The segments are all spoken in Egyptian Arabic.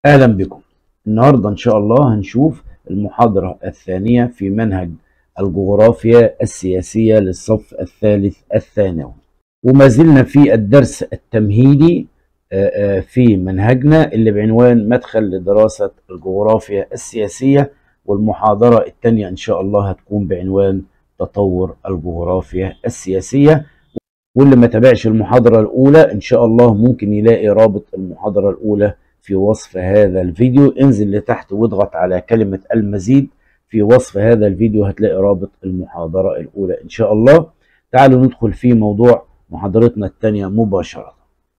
أهلا بكم النهاردة إن شاء الله هنشوف المحاضرة الثانية في منهج الجغرافيا السياسية للصف الثالث الثانوي وما زلنا في الدرس التمهيدي آه، آه، في منهجنا اللي بعنوان مدخل لدراسة الجغرافيا السياسية والمحاضرة الثانية إن شاء الله هتكون بعنوان تطور الجغرافيا السياسية واللي ما تابعش المحاضرة الأولى إن شاء الله ممكن يلاقي رابط المحاضرة الأولى في وصف هذا الفيديو انزل لتحت واضغط على كلمة المزيد في وصف هذا الفيديو هتلاقي رابط المحاضرة الأولى إن شاء الله تعالوا ندخل في موضوع محاضرتنا الثانية مباشرة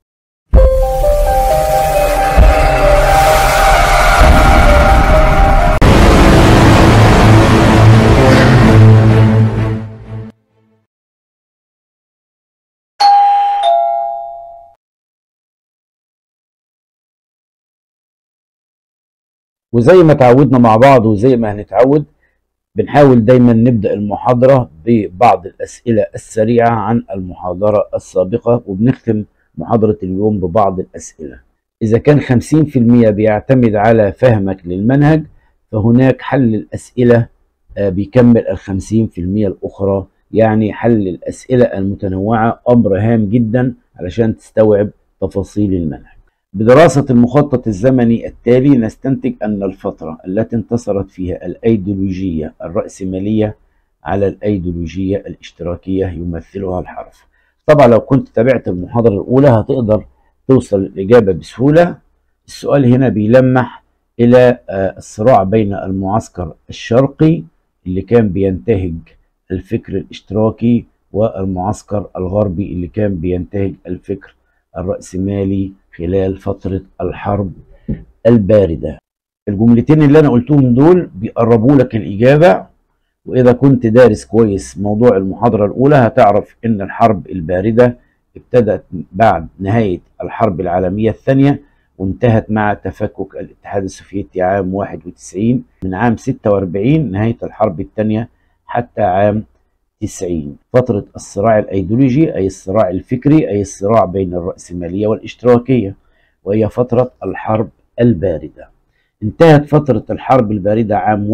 وزي ما تعودنا مع بعض وزي ما هنتعود بنحاول دايما نبدأ المحاضرة ببعض الأسئلة السريعة عن المحاضرة السابقة وبنختم محاضرة اليوم ببعض الأسئلة إذا كان 50% بيعتمد على فهمك للمنهج فهناك حل الأسئلة آه، بيكمل ال 50% الأخرى يعني حل الأسئلة المتنوعة أمر هام جدا علشان تستوعب تفاصيل المنهج بدراسة المخطط الزمني التالي نستنتج أن الفترة التي انتصرت فيها الأيديولوجية الرأسمالية على الأيديولوجية الاشتراكية يمثلها الحرف طبعا لو كنت تابعت المحاضرة الأولى هتقدر توصل الإجابة بسهولة السؤال هنا بيلمح إلى آه، الصراع بين المعسكر الشرقي اللي كان بينتهج الفكر الاشتراكي والمعسكر الغربي اللي كان بينتهج الفكر الرأسمالي خلال فترة الحرب الباردة الجملتين اللي أنا قلتهم دول بيقربوا لك الإجابة وإذا كنت دارس كويس موضوع المحاضرة الأولى هتعرف إن الحرب الباردة ابتدت بعد نهاية الحرب العالمية الثانية وانتهت مع تفكك الاتحاد السوفيتي عام 91 من عام 46 نهاية الحرب الثانية حتى عام 90 فترة الصراع الأيديولوجي أي الصراع الفكري أي الصراع بين الرأسمالية والاشتراكية وهي فترة الحرب الباردة انتهت فترة الحرب الباردة عام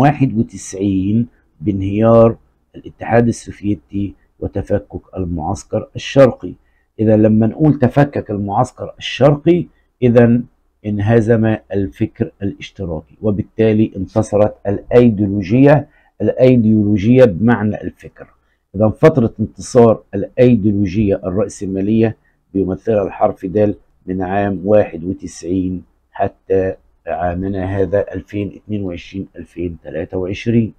91 بانهيار الاتحاد السوفيتي وتفكك المعسكر الشرقي إذا لما نقول تفكك المعسكر الشرقي إذا انهزم الفكر الاشتراكي وبالتالي انتصرت الأيديولوجية الأيديولوجية بمعنى الفكر إذا فترة انتصار الأيديولوجية الرأسمالية بيمثلها الحرف د من عام 91 حتى عامنا هذا 2022-2023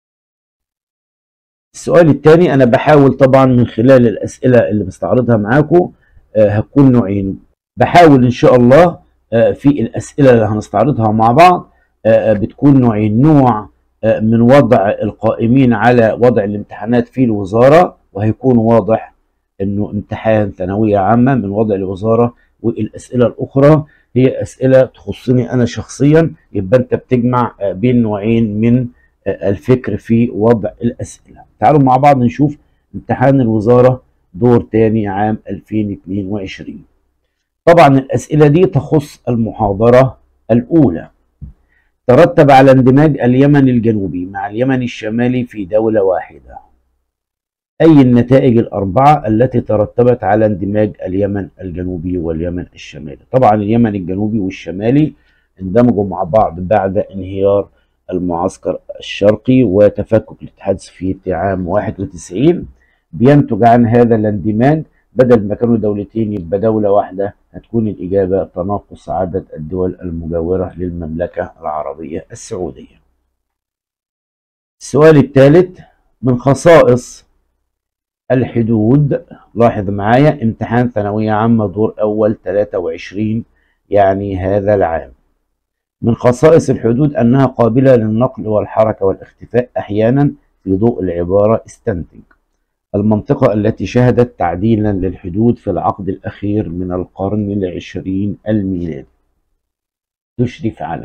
السؤال الثاني أنا بحاول طبعا من خلال الأسئلة اللي بستعرضها معاكم آه، هتكون نوعين بحاول إن شاء الله آه، في الأسئلة اللي هنستعرضها مع بعض آه، بتكون نوعين نوع من وضع القائمين على وضع الامتحانات في الوزارة وهيكون واضح انه امتحان ثانوية عامة من وضع الوزارة والاسئلة الاخرى هي اسئلة تخصني انا شخصيا يبقى انت بتجمع بين نوعين من الفكر في وضع الاسئلة تعالوا مع بعض نشوف امتحان الوزارة دور تاني عام 2022 طبعا الاسئلة دي تخص المحاضرة الاولى ترتب على اندماج اليمن الجنوبي مع اليمن الشمالي في دولة واحدة أي النتائج الأربعة التي ترتبت على اندماج اليمن الجنوبي واليمن الشمالي طبعا اليمن الجنوبي والشمالي اندمجوا مع بعض بعد انهيار المعسكر الشرقي وتفكك الاتحاد السوفيتي عام 91 بينتج عن هذا الاندماج بدل ما كانوا دولتين يبقى دولة واحدة هتكون الإجابة تناقص عدد الدول المجاورة للمملكة العربية السعودية السؤال الثالث من خصائص الحدود لاحظ معايا امتحان ثانوية عامة دور أول 23 يعني هذا العام من خصائص الحدود أنها قابلة للنقل والحركة والاختفاء أحيانا في ضوء العبارة استنتج المنطقة التي شهدت تعديلا للحدود في العقد الأخير من القرن العشرين الميلادي تشرف على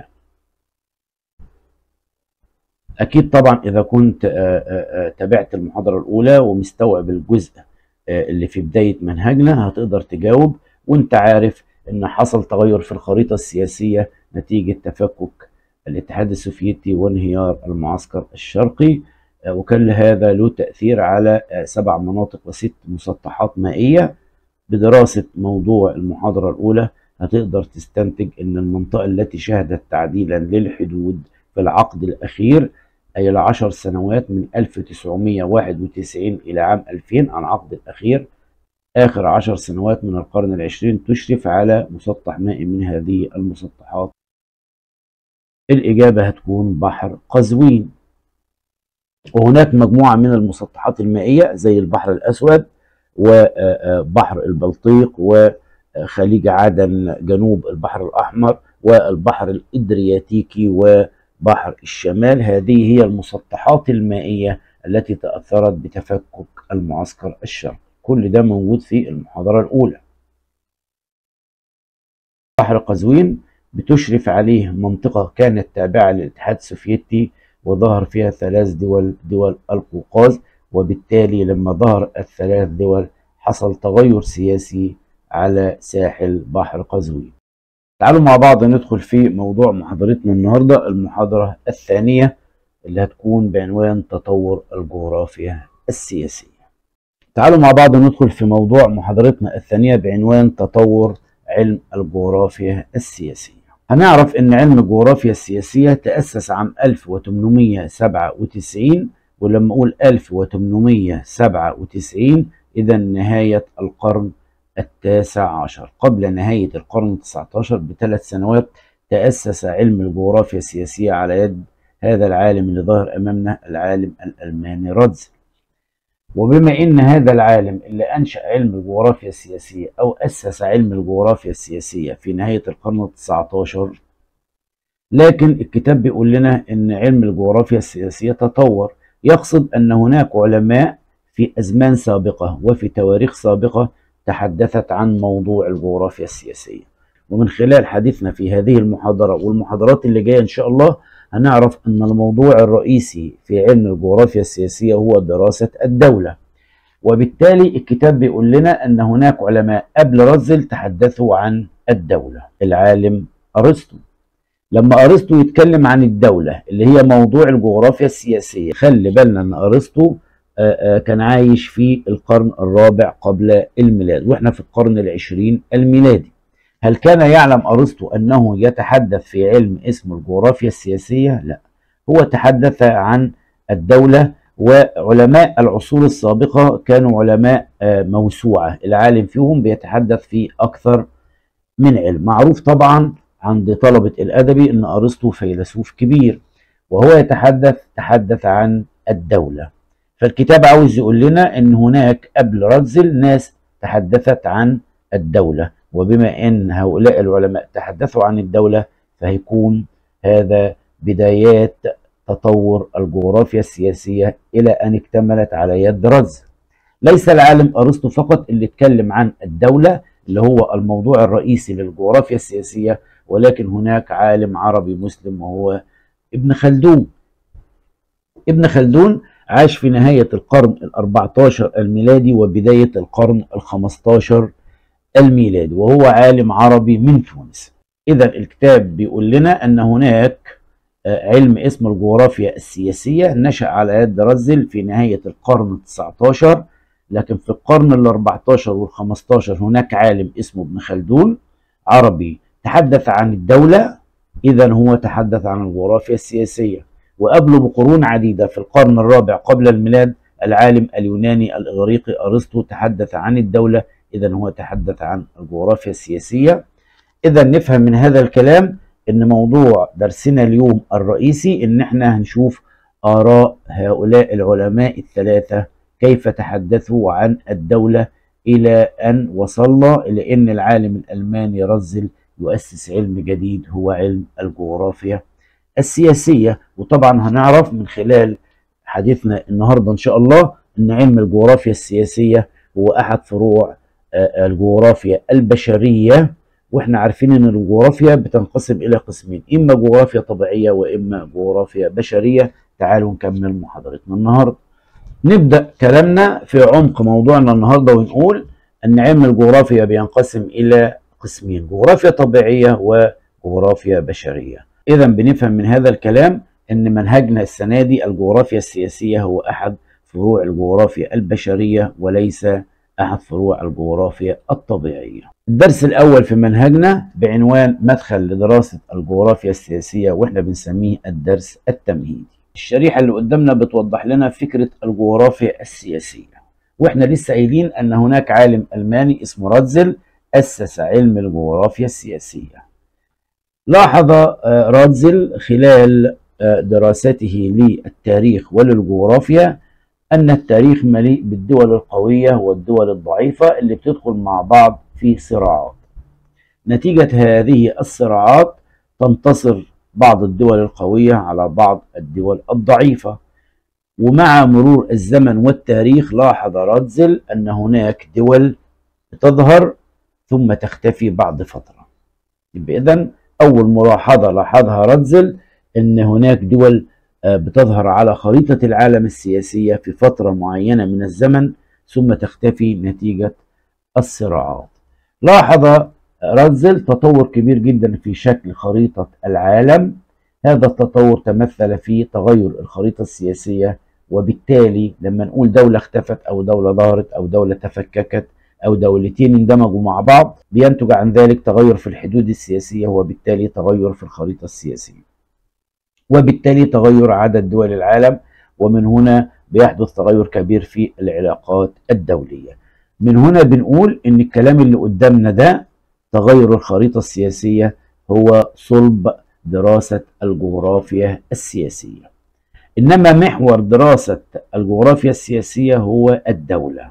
أكيد طبعا إذا كنت آه، آه، آه، تابعت المحاضرة الأولى ومستوعب الجزء اللي في بداية منهجنا هتقدر تجاوب وانت عارف ان حصل تغير في الخريطة السياسية نتيجة تفكك الاتحاد السوفيتي وانهيار المعسكر الشرقي آه، وكان لهذا له تأثير على آه، سبع مناطق وست مسطحات مائية بدراسة موضوع المحاضرة الأولى هتقدر تستنتج أن المنطقة التي شهدت تعديلا للحدود في العقد الأخير أي العشر سنوات من 1991 إلى عام 2000 العقد الأخير آخر عشر سنوات من القرن العشرين تشرف على مسطح مائي من هذه المسطحات الإجابة هتكون بحر قزوين وهناك مجموعة من المسطحات المائية زي البحر الأسود وبحر البلطيق وخليج عدن جنوب البحر الأحمر والبحر الإدرياتيكي وبحر الشمال هذه هي المسطحات المائية التي تأثرت بتفكك المعسكر الشرقي كل ده موجود في المحاضرة الأولى بحر قزوين بتشرف عليه منطقة كانت تابعة للاتحاد السوفيتي وظهر فيها ثلاث دول دول القوقاز وبالتالي لما ظهر الثلاث دول حصل تغير سياسي على ساحل بحر قزوين تعالوا مع بعض ندخل في موضوع محاضرتنا النهاردة المحاضرة الثانية اللي هتكون بعنوان تطور الجغرافيا السياسية تعالوا مع بعض ندخل في موضوع محاضرتنا الثانية بعنوان تطور علم الجغرافيا السياسية هنعرف ان علم الجغرافيا السياسية تأسس عام 1897 ولما اقول 1897 اذا نهاية القرن التاسع عشر قبل نهاية القرن التسعة عشر بثلاث سنوات تأسس علم الجغرافيا السياسية على يد هذا العالم اللي ظهر أمامنا العالم الألماني رادز وبما ان هذا العالم اللي انشا علم الجغرافيا السياسيه او اسس علم الجغرافيا السياسيه في نهايه القرن التسعة عشر لكن الكتاب بيقول لنا ان علم الجغرافيا السياسيه تطور يقصد ان هناك علماء في ازمان سابقه وفي تواريخ سابقه تحدثت عن موضوع الجغرافيا السياسيه ومن خلال حديثنا في هذه المحاضره والمحاضرات اللي جايه ان شاء الله هنعرف أن الموضوع الرئيسي في علم الجغرافيا السياسية هو دراسة الدولة وبالتالي الكتاب بيقول لنا أن هناك علماء قبل رزل تحدثوا عن الدولة العالم أرسطو لما أرسطو يتكلم عن الدولة اللي هي موضوع الجغرافيا السياسية خلي بالنا أن أرسطو كان عايش في القرن الرابع قبل الميلاد واحنا في القرن العشرين الميلادي هل كان يعلم أرسطو أنه يتحدث في علم اسمه الجغرافيا السياسية؟ لا هو تحدث عن الدولة وعلماء العصور السابقة كانوا علماء موسوعة العالم فيهم بيتحدث في أكثر من علم معروف طبعا عند طلبة الأدبي أن أرسطو فيلسوف كبير وهو يتحدث تحدث عن الدولة فالكتاب عاوز يقول لنا أن هناك قبل رزل ناس تحدثت عن الدولة وبما ان هؤلاء العلماء تحدثوا عن الدولة فهيكون هذا بدايات تطور الجغرافيا السياسية إلى أن اكتملت على يد رز ليس العالم أرسطو فقط اللي اتكلم عن الدولة اللي هو الموضوع الرئيسي للجغرافيا السياسية ولكن هناك عالم عربي مسلم وهو ابن خلدون ابن خلدون عاش في نهاية القرن الأربعتاشر الميلادي وبداية القرن الخمستاشر الميلادي وهو عالم عربي من تونس إذا الكتاب بيقول لنا أن هناك علم اسم الجغرافيا السياسية نشأ على يد رزل في نهاية القرن التسعة عشر لكن في القرن الأربعة عشر والخمسة عشر هناك عالم اسمه ابن خلدون عربي تحدث عن الدولة إذا هو تحدث عن الجغرافيا السياسية وقبله بقرون عديدة في القرن الرابع قبل الميلاد العالم اليوناني الإغريقي أرسطو تحدث عن الدولة إذا هو تحدث عن الجغرافيا السياسية إذا نفهم من هذا الكلام إن موضوع درسنا اليوم الرئيسي إن إحنا هنشوف آراء هؤلاء العلماء الثلاثة كيف تحدثوا عن الدولة إلى أن وصلنا إلى أن العالم الألماني رزل يؤسس علم جديد هو علم الجغرافيا السياسية وطبعا هنعرف من خلال حديثنا النهاردة إن شاء الله أن علم الجغرافيا السياسية هو أحد فروع الجغرافيا البشرية واحنا عارفين ان الجغرافيا بتنقسم الى قسمين اما جغرافيا طبيعية واما جغرافيا بشرية تعالوا نكمل محاضرتنا النهاردة نبدأ كلامنا في عمق موضوعنا النهاردة ونقول ان علم الجغرافيا بينقسم الى قسمين جغرافيا طبيعية وجغرافيا بشرية إذا بنفهم من هذا الكلام أن منهجنا السنة دي الجغرافيا السياسية هو أحد فروع الجغرافيا البشرية وليس أحد فروع الجغرافيا الطبيعية الدرس الأول في منهجنا بعنوان مدخل لدراسة الجغرافيا السياسية وإحنا بنسميه الدرس التمهيدي الشريحة اللي قدامنا بتوضح لنا فكرة الجغرافيا السياسية وإحنا لسه قايلين أن هناك عالم ألماني اسمه راتزل أسس علم الجغرافيا السياسية لاحظ راتزل خلال دراسته للتاريخ وللجغرافيا أن التاريخ مليء بالدول القوية والدول الضعيفة اللي بتدخل مع بعض في صراعات نتيجة هذه الصراعات تنتصر بعض الدول القوية على بعض الدول الضعيفة ومع مرور الزمن والتاريخ لاحظ راتزل أن هناك دول تظهر ثم تختفي بعد فترة يبقى إذن أول ملاحظة لاحظها راتزل أن هناك دول بتظهر على خريطة العالم السياسية في فترة معينة من الزمن ثم تختفي نتيجة الصراعات لاحظ راتزل تطور كبير جدا في شكل خريطة العالم هذا التطور تمثل في تغير الخريطة السياسية وبالتالي لما نقول دولة اختفت أو دولة ظهرت أو دولة تفككت أو دولتين اندمجوا مع بعض بينتج عن ذلك تغير في الحدود السياسية وبالتالي تغير في الخريطة السياسية وبالتالي تغير عدد دول العالم ومن هنا بيحدث تغير كبير في العلاقات الدولية من هنا بنقول ان الكلام اللي قدامنا ده تغير الخريطة السياسية هو صلب دراسة الجغرافيا السياسية انما محور دراسة الجغرافيا السياسية هو الدولة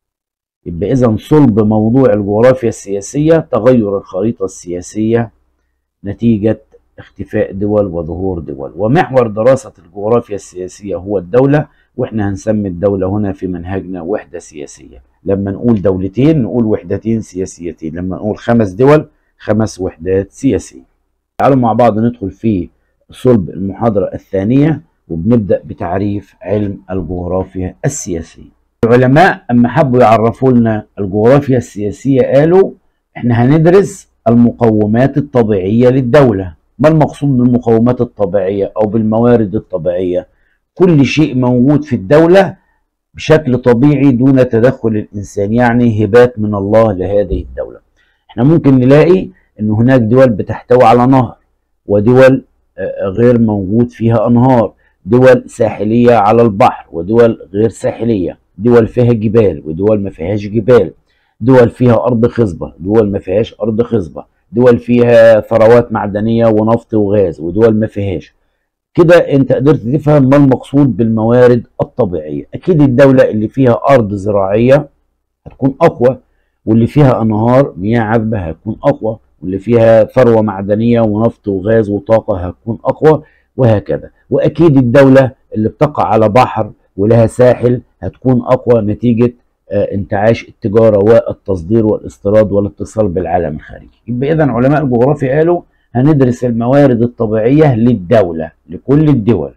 يبقى اذا صلب موضوع الجغرافيا السياسية تغير الخريطة السياسية نتيجة اختفاء دول وظهور دول ومحور دراسة الجغرافيا السياسية هو الدولة واحنا هنسمي الدولة هنا في منهجنا وحدة سياسية لما نقول دولتين نقول وحدتين سياسيتين لما نقول خمس دول خمس وحدات سياسية تعالوا مع بعض ندخل في صلب المحاضرة الثانية وبنبدأ بتعريف علم الجغرافيا السياسية العلماء أما حبوا يعرفوا لنا الجغرافيا السياسية قالوا احنا هندرس المقومات الطبيعية للدولة ما المقصود بالمقومات الطبيعية أو بالموارد الطبيعية كل شيء موجود في الدولة بشكل طبيعي دون تدخل الإنسان يعني هبات من الله لهذه الدولة احنا ممكن نلاقي أن هناك دول بتحتوي على نهر ودول غير موجود فيها أنهار دول ساحلية على البحر ودول غير ساحلية دول فيها جبال ودول ما فيهاش جبال دول فيها أرض خصبة دول ما فيهاش أرض خصبة دول فيها ثروات معدنيه ونفط وغاز ودول ما فيهاش كده انت قدرت تفهم ما المقصود بالموارد الطبيعيه اكيد الدوله اللي فيها ارض زراعيه هتكون اقوى واللي فيها انهار مياه عذبه هتكون اقوى واللي فيها ثروه معدنيه ونفط وغاز وطاقه هتكون اقوى وهكذا واكيد الدوله اللي بتقع على بحر ولها ساحل هتكون اقوى نتيجه انتعاش التجارة والتصدير والاستيراد والاتصال بالعالم الخارجي يبقى إذا علماء الجغرافيا قالوا هندرس الموارد الطبيعية للدولة لكل الدول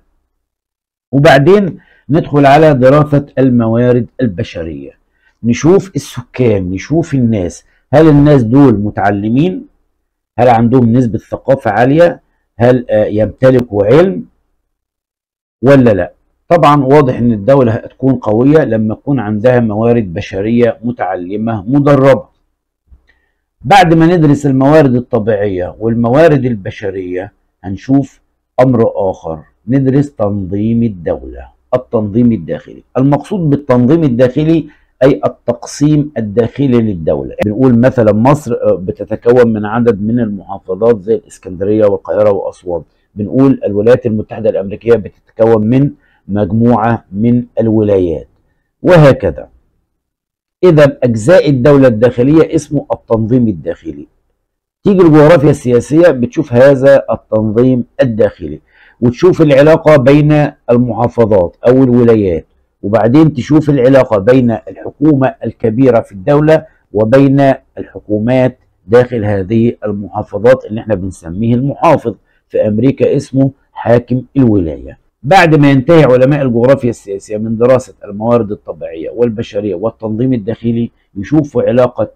وبعدين ندخل على دراسة الموارد البشرية نشوف السكان نشوف الناس هل الناس دول متعلمين هل عندهم نسبة ثقافة عالية هل يمتلكوا علم ولا لا طبعا واضح ان الدولة هتكون قوية لما يكون عندها موارد بشرية متعلمة مدربة بعد ما ندرس الموارد الطبيعية والموارد البشرية هنشوف امر اخر ندرس تنظيم الدولة التنظيم الداخلي المقصود بالتنظيم الداخلي اي التقسيم الداخلي للدولة بنقول مثلا مصر بتتكون من عدد من المحافظات زي الاسكندرية والقاهرة واسوان بنقول الولايات المتحدة الامريكية بتتكون من مجموعة من الولايات وهكذا إذا أجزاء الدولة الداخلية اسمه التنظيم الداخلي تيجي الجغرافيا السياسية بتشوف هذا التنظيم الداخلي وتشوف العلاقة بين المحافظات أو الولايات وبعدين تشوف العلاقة بين الحكومة الكبيرة في الدولة وبين الحكومات داخل هذه المحافظات اللي احنا بنسميه المحافظ في أمريكا اسمه حاكم الولاية بعد ما ينتهي علماء الجغرافيا السياسية من دراسة الموارد الطبيعية والبشرية والتنظيم الداخلي يشوفوا علاقة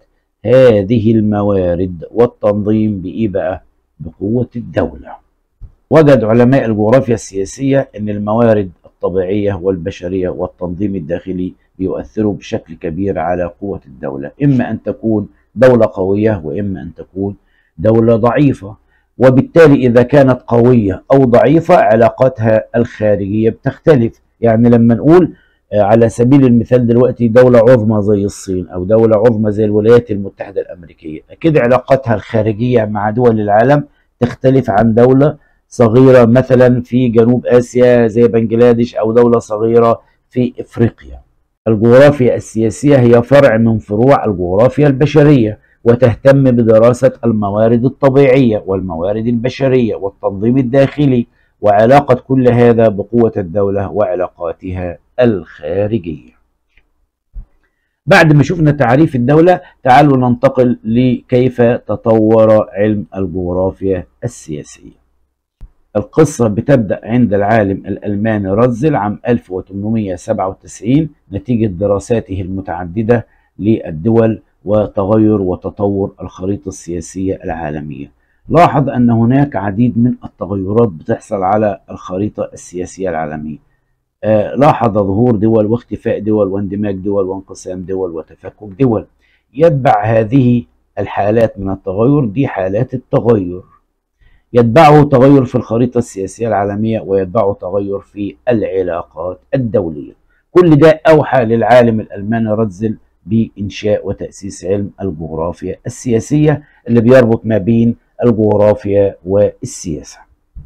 هذه الموارد والتنظيم بإيه بقى؟ بقوة الدولة وجد علماء الجغرافيا السياسية أن الموارد الطبيعية والبشرية والتنظيم الداخلي بيؤثروا بشكل كبير على قوة الدولة إما أن تكون دولة قوية وإما أن تكون دولة ضعيفة وبالتالي إذا كانت قوية أو ضعيفة علاقاتها الخارجية بتختلف يعني لما نقول على سبيل المثال دلوقتي دولة عظمى زي الصين أو دولة عظمى زي الولايات المتحدة الأمريكية أكيد علاقاتها الخارجية مع دول العالم تختلف عن دولة صغيرة مثلا في جنوب آسيا زي بنجلاديش أو دولة صغيرة في إفريقيا الجغرافيا السياسية هي فرع من فروع الجغرافيا البشرية وتهتم بدراسة الموارد الطبيعية والموارد البشرية والتنظيم الداخلي وعلاقة كل هذا بقوة الدولة وعلاقاتها الخارجية بعد ما شفنا تعريف الدولة تعالوا ننتقل لكيف تطور علم الجغرافيا السياسية القصة بتبدأ عند العالم الألماني رزل عام 1897 نتيجة دراساته المتعددة للدول وتغير وتطور الخريطة السياسية العالمية لاحظ أن هناك عديد من التغيرات بتحصل على الخريطة السياسية العالمية آه لاحظ ظهور دول واختفاء دول واندماج دول وانقسام دول وتفكك دول يتبع هذه الحالات من التغير دي حالات التغير يتبعه تغير في الخريطة السياسية العالمية ويتبعه تغير في العلاقات الدولية كل ده أوحى للعالم الألماني رتزل بإنشاء وتأسيس علم الجغرافيا السياسية اللي بيربط ما بين الجغرافيا والسياسة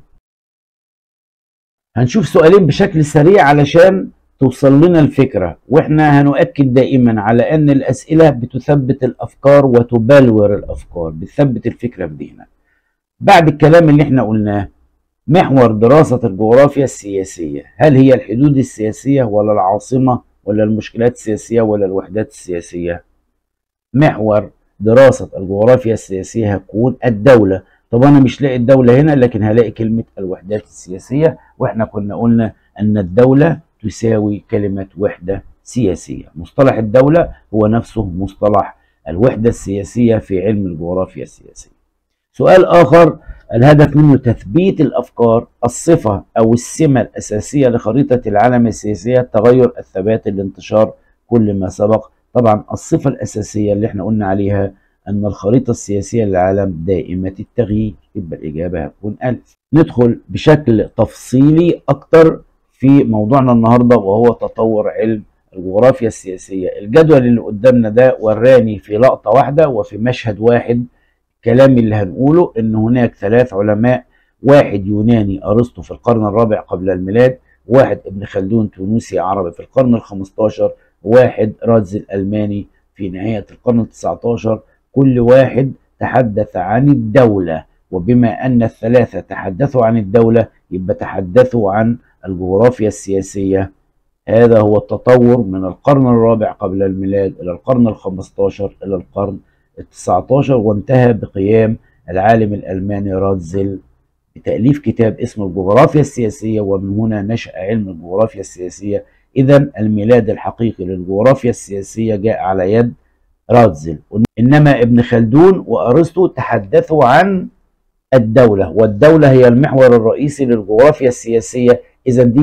هنشوف سؤالين بشكل سريع علشان توصل لنا الفكرة واحنا هنؤكد دائما على ان الاسئلة بتثبت الافكار وتبلور الافكار بتثبت الفكرة بدينا بعد الكلام اللي احنا قلناه محور دراسة الجغرافيا السياسية هل هي الحدود السياسية ولا العاصمة ولا المشكلات السياسية ولا الوحدات السياسية محور دراسة الجغرافيا السياسية هتكون الدولة طب انا مش لاقي الدولة هنا لكن هلاقي كلمة الوحدات السياسية واحنا كنا قلنا ان الدولة تساوي كلمة وحدة سياسية مصطلح الدولة هو نفسه مصطلح الوحدة السياسية في علم الجغرافيا السياسية سؤال آخر الهدف منه تثبيت الأفكار الصفة أو السمة الأساسية لخريطة العالم السياسية التغير الثبات الانتشار كل ما سبق طبعا الصفة الأساسية اللي احنا قلنا عليها أن الخريطة السياسية للعالم دائمة التغيير يبقى الإجابة هتكون ألف ندخل بشكل تفصيلي أكتر في موضوعنا النهاردة وهو تطور علم الجغرافيا السياسية الجدول اللي قدامنا ده وراني في لقطة واحدة وفي مشهد واحد كلام اللي هنقوله ان هناك ثلاث علماء واحد يوناني ارسطو في القرن الرابع قبل الميلاد واحد ابن خلدون تونسي عربي في القرن الخمستاشر واحد رادز الالماني في نهاية القرن التسعتاشر كل واحد تحدث عن الدولة وبما ان الثلاثة تحدثوا عن الدولة يبقى تحدثوا عن الجغرافيا السياسية هذا هو التطور من القرن الرابع قبل الميلاد إلى القرن الخمستاشر إلى القرن التسعتاشر وانتهى بقيام العالم الألماني راتزل بتأليف كتاب اسمه الجغرافيا السياسية ومن هنا نشأ علم الجغرافيا السياسية إذا الميلاد الحقيقي للجغرافيا السياسية جاء على يد راتزل إنما ابن خلدون وأرسطو تحدثوا عن الدولة والدولة هي المحور الرئيسي للجغرافيا السياسية إذا دي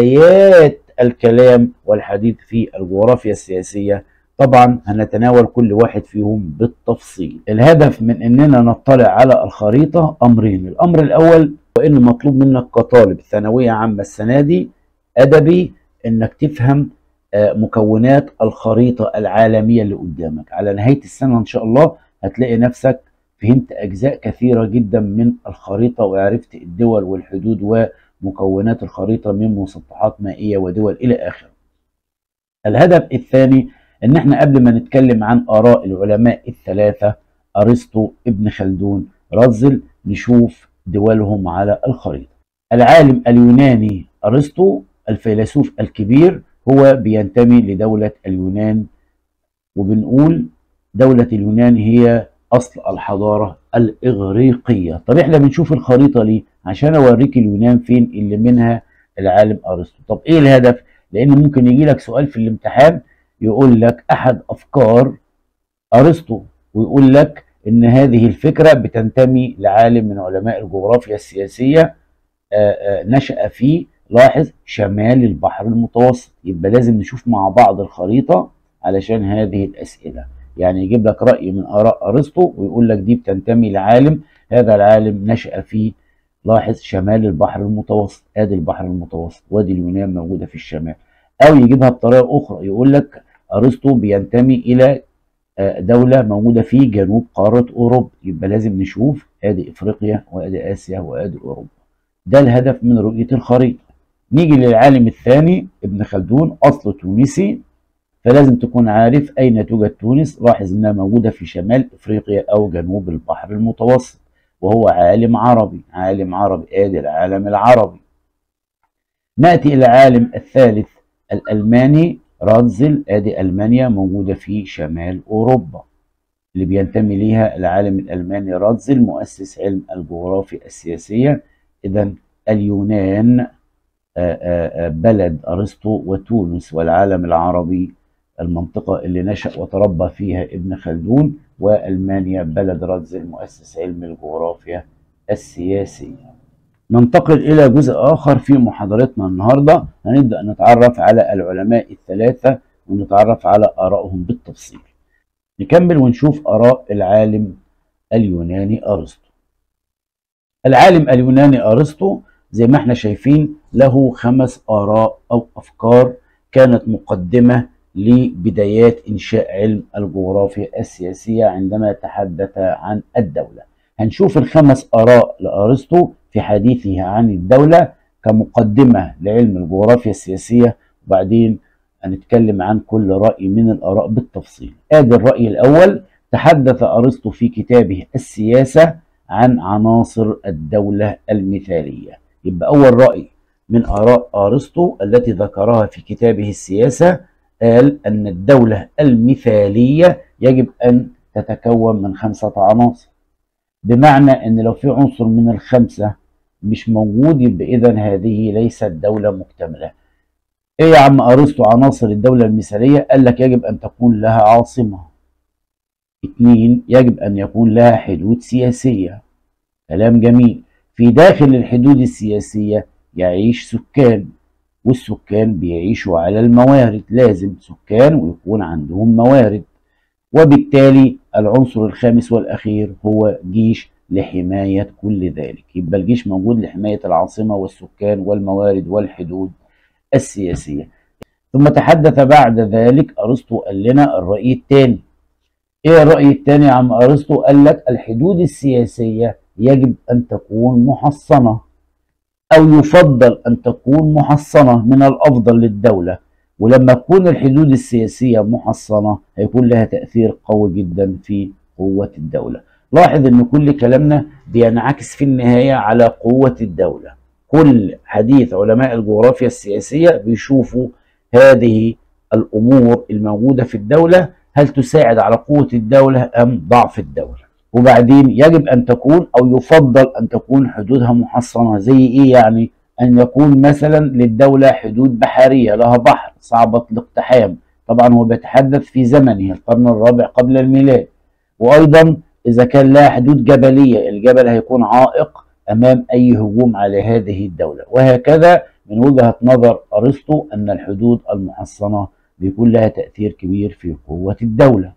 بدايات الكلام والحديث في الجغرافيا السياسية طبعا هنتناول كل واحد فيهم بالتفصيل الهدف من اننا نطلع على الخريطة امرين الامر الاول وان مطلوب منك كطالب ثانوية عامة السنة دي ادبي انك تفهم مكونات الخريطة العالمية اللي قدامك على نهاية السنة ان شاء الله هتلاقي نفسك فهمت اجزاء كثيرة جدا من الخريطة وعرفت الدول والحدود ومكونات الخريطة من مسطحات مائية ودول الى اخره الهدف الثاني ان احنا قبل ما نتكلم عن اراء العلماء الثلاثه ارسطو ابن خلدون رزل نشوف دولهم على الخريطه العالم اليوناني ارسطو الفيلسوف الكبير هو بينتمي لدوله اليونان وبنقول دوله اليونان هي اصل الحضاره الاغريقيه طب احنا بنشوف الخريطه ليه عشان اوريك اليونان فين اللي منها العالم ارسطو طب ايه الهدف لان ممكن يجي لك سؤال في الامتحان يقول لك احد افكار ارسطو ويقول لك ان هذه الفكره بتنتمي لعالم من علماء الجغرافيا السياسيه آآ آآ نشأ في لاحظ شمال البحر المتوسط يبقى لازم نشوف مع بعض الخريطه علشان هذه الاسئله يعني يجيب لك راي من اراء ارسطو ويقول لك دي بتنتمي لعالم هذا العالم نشأ في لاحظ شمال البحر المتوسط ادي البحر المتوسط وادي اليونان موجوده في الشمال او يجيبها بطريقه اخرى يقول لك ارسطو بينتمي الى دولة موجودة في جنوب قارة أوروبا يبقى لازم نشوف ادي افريقيا وادي اسيا وادي اوروبا ده الهدف من رؤية الخريطة نيجي للعالم الثاني ابن خلدون اصل تونسي فلازم تكون عارف اين توجد تونس لاحظ انها موجودة في شمال افريقيا او جنوب البحر المتوسط وهو عالم عربي عالم عربي ادي العالم العربي نأتي الى العالم الثالث الالماني رادزل ادي المانيا موجوده في شمال اوروبا اللي بينتمي ليها العالم الالماني رادزل مؤسس علم الجغرافيا السياسيه اذا اليونان بلد ارسطو وتونس والعالم العربي المنطقه اللي نشا وتربى فيها ابن خلدون والمانيا بلد رادزل مؤسس علم الجغرافيا السياسيه ننتقل إلى جزء آخر في محاضرتنا النهاردة هنبدأ نتعرف على العلماء الثلاثة ونتعرف على آرائهم بالتفصيل نكمل ونشوف آراء العالم اليوناني أرسطو العالم اليوناني أرسطو زي ما احنا شايفين له خمس آراء أو أفكار كانت مقدمة لبدايات إنشاء علم الجغرافيا السياسية عندما تحدث عن الدولة هنشوف الخمس آراء لأرسطو في حديثه عن الدولة كمقدمة لعلم الجغرافيا السياسية وبعدين هنتكلم عن كل رأي من الآراء بالتفصيل آدي الرأي الأول تحدث أرسطو في كتابه السياسة عن عناصر الدولة المثالية يبقى أول رأي من آراء أرسطو التي ذكرها في كتابه السياسة قال أن الدولة المثالية يجب أن تتكون من خمسة عناصر بمعنى أن لو في عنصر من الخمسة مش موجود يبقى إذا هذه ليست دولة مكتملة. إيه يا عم أرسطو عناصر الدولة المثالية؟ قال لك يجب أن تكون لها عاصمة. اثنين يجب أن يكون لها حدود سياسية. كلام جميل. في داخل الحدود السياسية يعيش سكان والسكان بيعيشوا على الموارد لازم سكان ويكون عندهم موارد وبالتالي العنصر الخامس والأخير هو جيش لحماية كل ذلك يبقى الجيش موجود لحماية العاصمة والسكان والموارد والحدود السياسية ثم تحدث بعد ذلك أرسطو قال لنا الرأي الثاني إيه الرأي الثاني يا عم أرسطو قال لك الحدود السياسية يجب أن تكون محصنة أو يفضل أن تكون محصنة من الأفضل للدولة ولما تكون الحدود السياسية محصنة هيكون لها تأثير قوي جدا في قوة الدولة لاحظ ان كل كلامنا بينعكس في النهاية على قوة الدولة كل حديث علماء الجغرافيا السياسية بيشوفوا هذه الأمور الموجودة في الدولة هل تساعد على قوة الدولة أم ضعف الدولة وبعدين يجب أن تكون أو يفضل أن تكون حدودها محصنة زي إيه يعني أن يكون مثلا للدولة حدود بحرية لها بحر صعبة الاقتحام طبعا هو بيتحدث في زمنه القرن الرابع قبل الميلاد وأيضا إذا كان لها حدود جبلية الجبل هيكون عائق أمام أي هجوم على هذه الدولة وهكذا من وجهة نظر أرسطو أن الحدود المحصنة بيكون لها تأثير كبير في قوة الدولة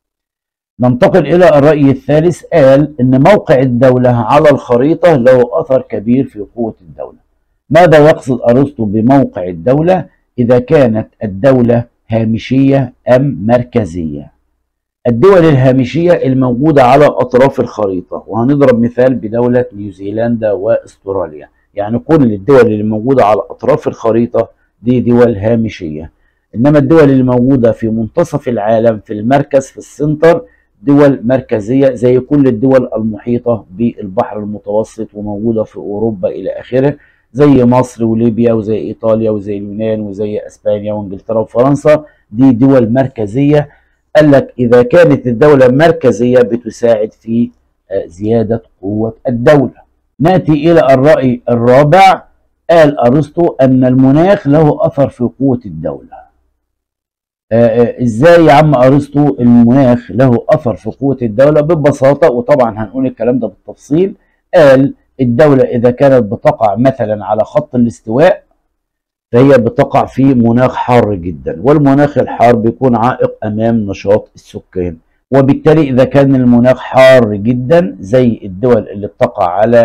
ننتقل إلى الرأي الثالث قال أن موقع الدولة على الخريطة له أثر كبير في قوة الدولة ماذا يقصد أرسطو بموقع الدولة إذا كانت الدولة هامشية أم مركزية الدول الهامشية الموجودة على أطراف الخريطة وهنضرب مثال بدولة نيوزيلندا وأستراليا يعني كل الدول اللي موجودة على أطراف الخريطة دي دول هامشية إنما الدول اللي موجودة في منتصف العالم في المركز في السنتر دول مركزية زي كل الدول المحيطة بالبحر المتوسط وموجودة في أوروبا إلى آخره زي مصر وليبيا وزي إيطاليا وزي اليونان وزي أسبانيا وإنجلترا وفرنسا دي دول مركزية قال لك إذا كانت الدولة مركزية بتساعد في زيادة قوة الدولة نأتي إلى الرأي الرابع قال أرسطو أن المناخ له أثر في قوة الدولة آه ازاي يا عم ارسطو المناخ له اثر في قوه الدوله ببساطه وطبعا هنقول الكلام ده بالتفصيل قال الدوله اذا كانت بتقع مثلا على خط الاستواء فهي بتقع في مناخ حار جدا والمناخ الحار بيكون عائق امام نشاط السكان وبالتالي اذا كان المناخ حار جدا زي الدول اللي بتقع على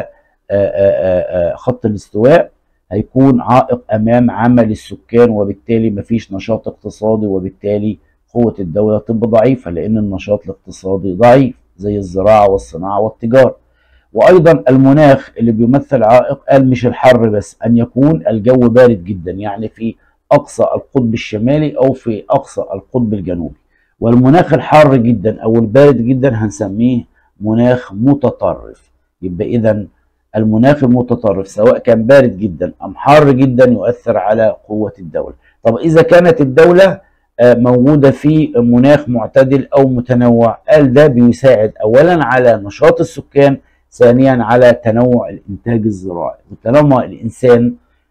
خط الاستواء هيكون عائق امام عمل السكان وبالتالي مفيش نشاط اقتصادي وبالتالي قوه الدوله تبقى ضعيفه لان النشاط الاقتصادي ضعيف زي الزراعه والصناعه والتجاره وايضا المناخ اللي بيمثل عائق قال مش الحر بس ان يكون الجو بارد جدا يعني في اقصى القطب الشمالي او في اقصى القطب الجنوبي والمناخ الحار جدا او البارد جدا هنسميه مناخ متطرف يبقى اذا المناخ المتطرف سواء كان بارد جدا ام حار جدا يؤثر على قوه الدوله طب اذا كانت الدوله موجوده في مناخ معتدل او متنوع قال ده بيساعد اولا على نشاط السكان ثانيا على تنوع الانتاج الزراعي وطالما الانسان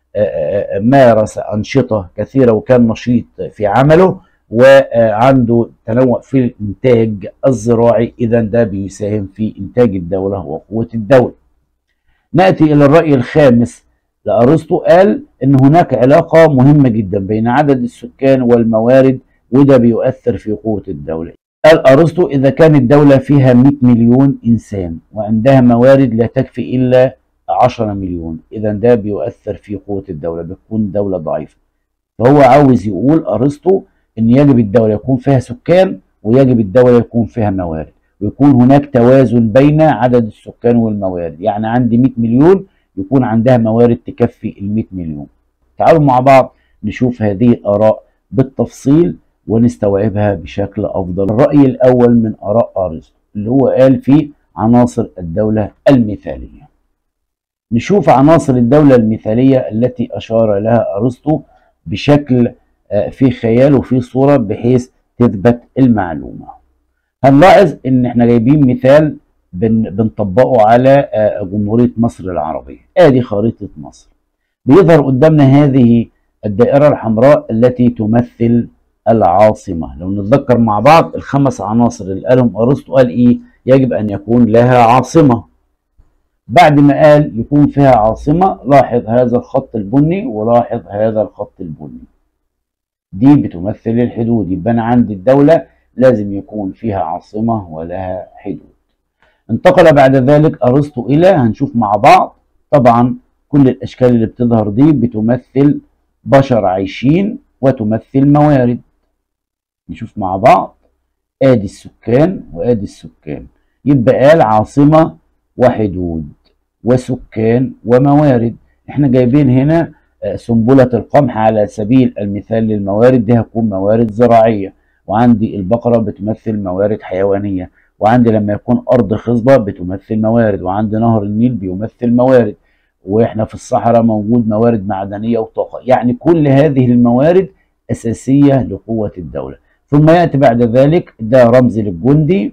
مارس انشطه كثيره وكان نشيط في عمله وعنده تنوع في الانتاج الزراعي اذا ده بيساهم في انتاج الدوله وقوه الدوله. ناتي الى الراي الخامس لارسطو قال ان هناك علاقه مهمه جدا بين عدد السكان والموارد وده بيؤثر في قوه الدوله. قال ارسطو اذا كانت الدوله فيها 100 مليون انسان وعندها موارد لا تكفي الا 10 مليون اذا ده بيؤثر في قوه الدوله بتكون دوله ضعيفه. فهو عاوز يقول ارسطو ان يجب الدوله يكون فيها سكان ويجب الدوله يكون فيها موارد ويكون هناك توازن بين عدد السكان والموارد يعني عندي 100 مليون يكون عندها موارد تكفي ال 100 مليون تعالوا مع بعض نشوف هذه الاراء بالتفصيل ونستوعبها بشكل افضل الراي الاول من اراء ارسطو اللي هو قال في عناصر الدوله المثاليه نشوف عناصر الدوله المثاليه التي اشار لها ارسطو بشكل في خيال وفي صورة بحيث تثبت المعلومة هنلاحظ ان احنا جايبين مثال بن بنطبقه على جمهورية مصر العربية ادي خريطة مصر بيظهر قدامنا هذه الدائرة الحمراء التي تمثل العاصمة لو نتذكر مع بعض الخمس عناصر اللي قالهم ارسطو قال ايه يجب ان يكون لها عاصمة بعد ما قال يكون فيها عاصمة لاحظ هذا الخط البني ولاحظ هذا الخط البني دي بتمثل الحدود يبقى انا عندي الدوله لازم يكون فيها عاصمه ولها حدود انتقل بعد ذلك ارسطو الى هنشوف مع بعض طبعا كل الاشكال اللي بتظهر دي بتمثل بشر عايشين وتمثل موارد نشوف مع بعض ادي السكان وادي السكان يبقى قال عاصمه وحدود وسكان وموارد احنا جايبين هنا سنبلة القمح على سبيل المثال للموارد دي هتكون موارد زراعية وعندي البقرة بتمثل موارد حيوانية وعندي لما يكون أرض خصبة بتمثل موارد وعندي نهر النيل بيمثل موارد وإحنا في الصحراء موجود موارد معدنية وطاقة يعني كل هذه الموارد أساسية لقوة الدولة ثم يأتي بعد ذلك ده رمز للجندي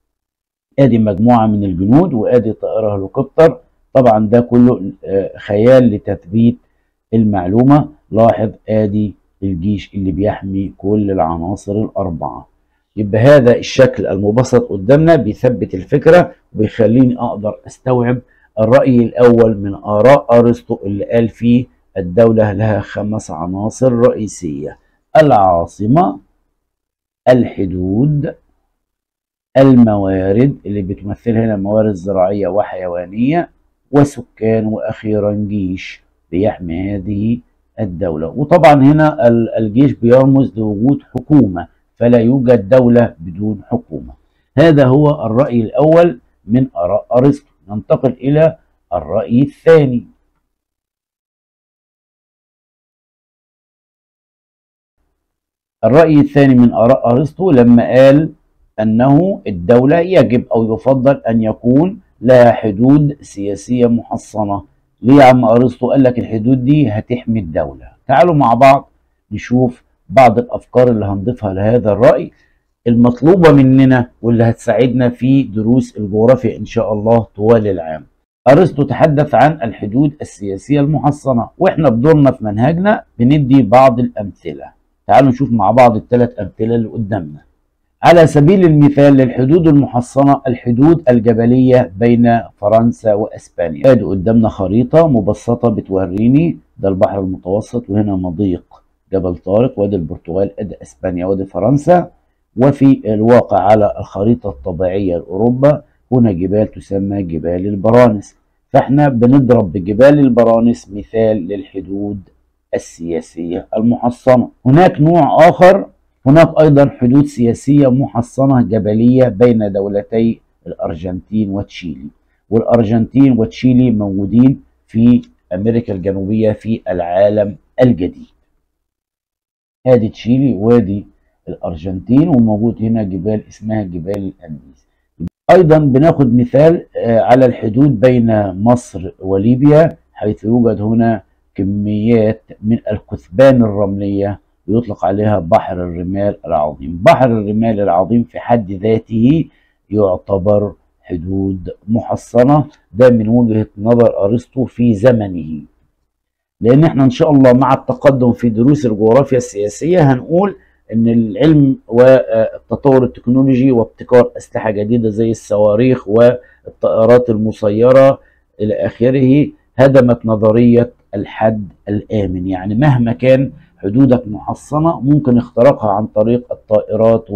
ادي مجموعة من الجنود وادي طائرة هليكوبتر طبعا ده كله خيال لتثبيت المعلومة لاحظ ادي الجيش اللي بيحمي كل العناصر الأربعة يبقى هذا الشكل المبسط قدامنا بيثبت الفكرة وبيخليني أقدر أستوعب الرأي الأول من آراء أرسطو اللي قال فيه الدولة لها خمس عناصر رئيسية العاصمة الحدود الموارد اللي بتمثل هنا موارد زراعية وحيوانية وسكان وأخيرا جيش بيحمي هذه الدولة وطبعا هنا الجيش بيرمز لوجود حكومة فلا يوجد دولة بدون حكومة هذا هو الرأي الأول من آراء أرسطو ننتقل إلى الرأي الثاني الرأي الثاني من آراء أرسطو لما قال أنه الدولة يجب أو يفضل أن يكون لها حدود سياسية محصنة ليه يا عم ارسطو قال لك الحدود دي هتحمي الدوله تعالوا مع بعض نشوف بعض الافكار اللي هنضيفها لهذا الراي المطلوبه مننا واللي هتساعدنا في دروس الجغرافيا ان شاء الله طوال العام ارسطو تحدث عن الحدود السياسيه المحصنه واحنا بدورنا في منهجنا بندي بعض الامثله تعالوا نشوف مع بعض الثلاث أمثلة اللي قدامنا على سبيل المثال للحدود المحصنة الحدود الجبلية بين فرنسا وأسبانيا ادي قدامنا خريطة مبسطة بتوريني ده البحر المتوسط وهنا مضيق جبل طارق وادي البرتغال ادي اسبانيا وادي فرنسا وفي الواقع على الخريطة الطبيعية لأوروبا هنا جبال تسمى جبال البرانس فاحنا بنضرب بجبال البرانس مثال للحدود السياسية المحصنة هناك نوع آخر هناك أيضا حدود سياسية محصنة جبلية بين دولتي الأرجنتين وتشيلي والأرجنتين وتشيلي موجودين في أمريكا الجنوبية في العالم الجديد ادي تشيلي وادي الارجنتين وموجود هنا جبال اسمها جبال الانديز ايضا بناخد مثال على الحدود بين مصر وليبيا حيث يوجد هنا كميات من الكثبان الرمليه يطلق عليها بحر الرمال العظيم بحر الرمال العظيم في حد ذاته يعتبر حدود محصنه ده من وجهه نظر ارسطو في زمنه لان احنا ان شاء الله مع التقدم في دروس الجغرافيا السياسيه هنقول ان العلم والتطور التكنولوجي وابتكار اسلحه جديده زي الصواريخ والطائرات المسيره الى اخره هدمت نظريه الحد الامن يعني مهما كان حدودك محصنه ممكن اختراقها عن طريق الطائرات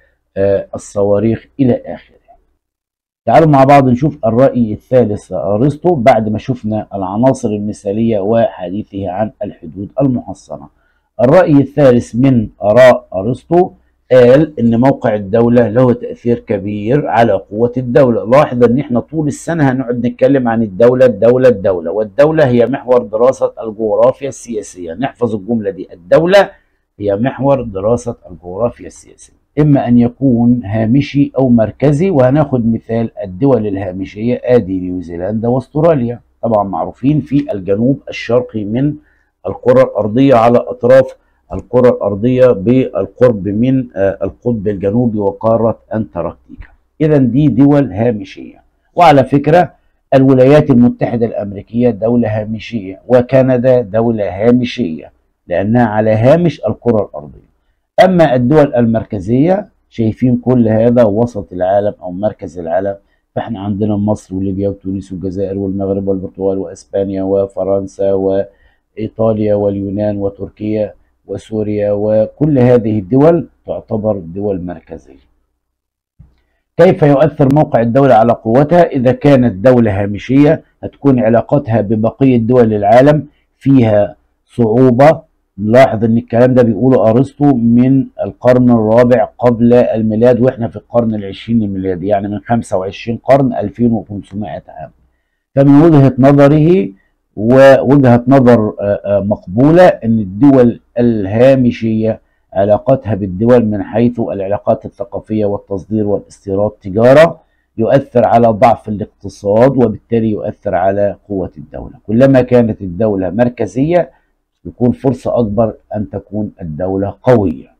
والصواريخ الى اخره تعالوا مع بعض نشوف الرأي الثالث لأرسطو بعد ما شفنا العناصر المثالية وحديثه عن الحدود المحصنة الرأي الثالث من آراء أرسطو قال إن موقع الدولة له تأثير كبير على قوة الدولة لاحظ إن إحنا طول السنة هنقعد نتكلم عن الدولة الدولة الدولة والدولة هي محور دراسة الجغرافيا السياسية نحفظ الجملة دي الدولة هي محور دراسة الجغرافيا السياسية إما أن يكون هامشي أو مركزي وهناخد مثال الدول الهامشية آدي نيوزيلندا واستراليا طبعا معروفين في الجنوب الشرقي من الكرة الأرضية على أطراف الكرة الأرضية بالقرب من القطب الجنوبي وقارة أنتاركتيكا إذا دي دول هامشية وعلى فكرة الولايات المتحدة الأمريكية دولة هامشية وكندا دولة هامشية لأنها على هامش الكرة الأرضية أما الدول المركزية شايفين كل هذا وسط العالم أو مركز العالم فإحنا عندنا مصر وليبيا وتونس والجزائر والمغرب والبرتغال وإسبانيا وفرنسا وإيطاليا واليونان وتركيا وسوريا وكل هذه الدول تعتبر دول مركزية كيف يؤثر موقع الدولة على قوتها إذا كانت دولة هامشية هتكون علاقتها ببقية دول العالم فيها صعوبة نلاحظ ان الكلام ده بيقوله ارسطو من القرن الرابع قبل الميلاد واحنا في القرن العشرين الميلادي يعني من 25 قرن 2500 عام فمن وجهة نظره ووجهة نظر مقبولة ان الدول الهامشية علاقتها بالدول من حيث العلاقات الثقافية والتصدير والاستيراد تجارة يؤثر على ضعف الاقتصاد وبالتالي يؤثر على قوة الدولة كلما كانت الدولة مركزية يكون فرصة أكبر أن تكون الدولة قوية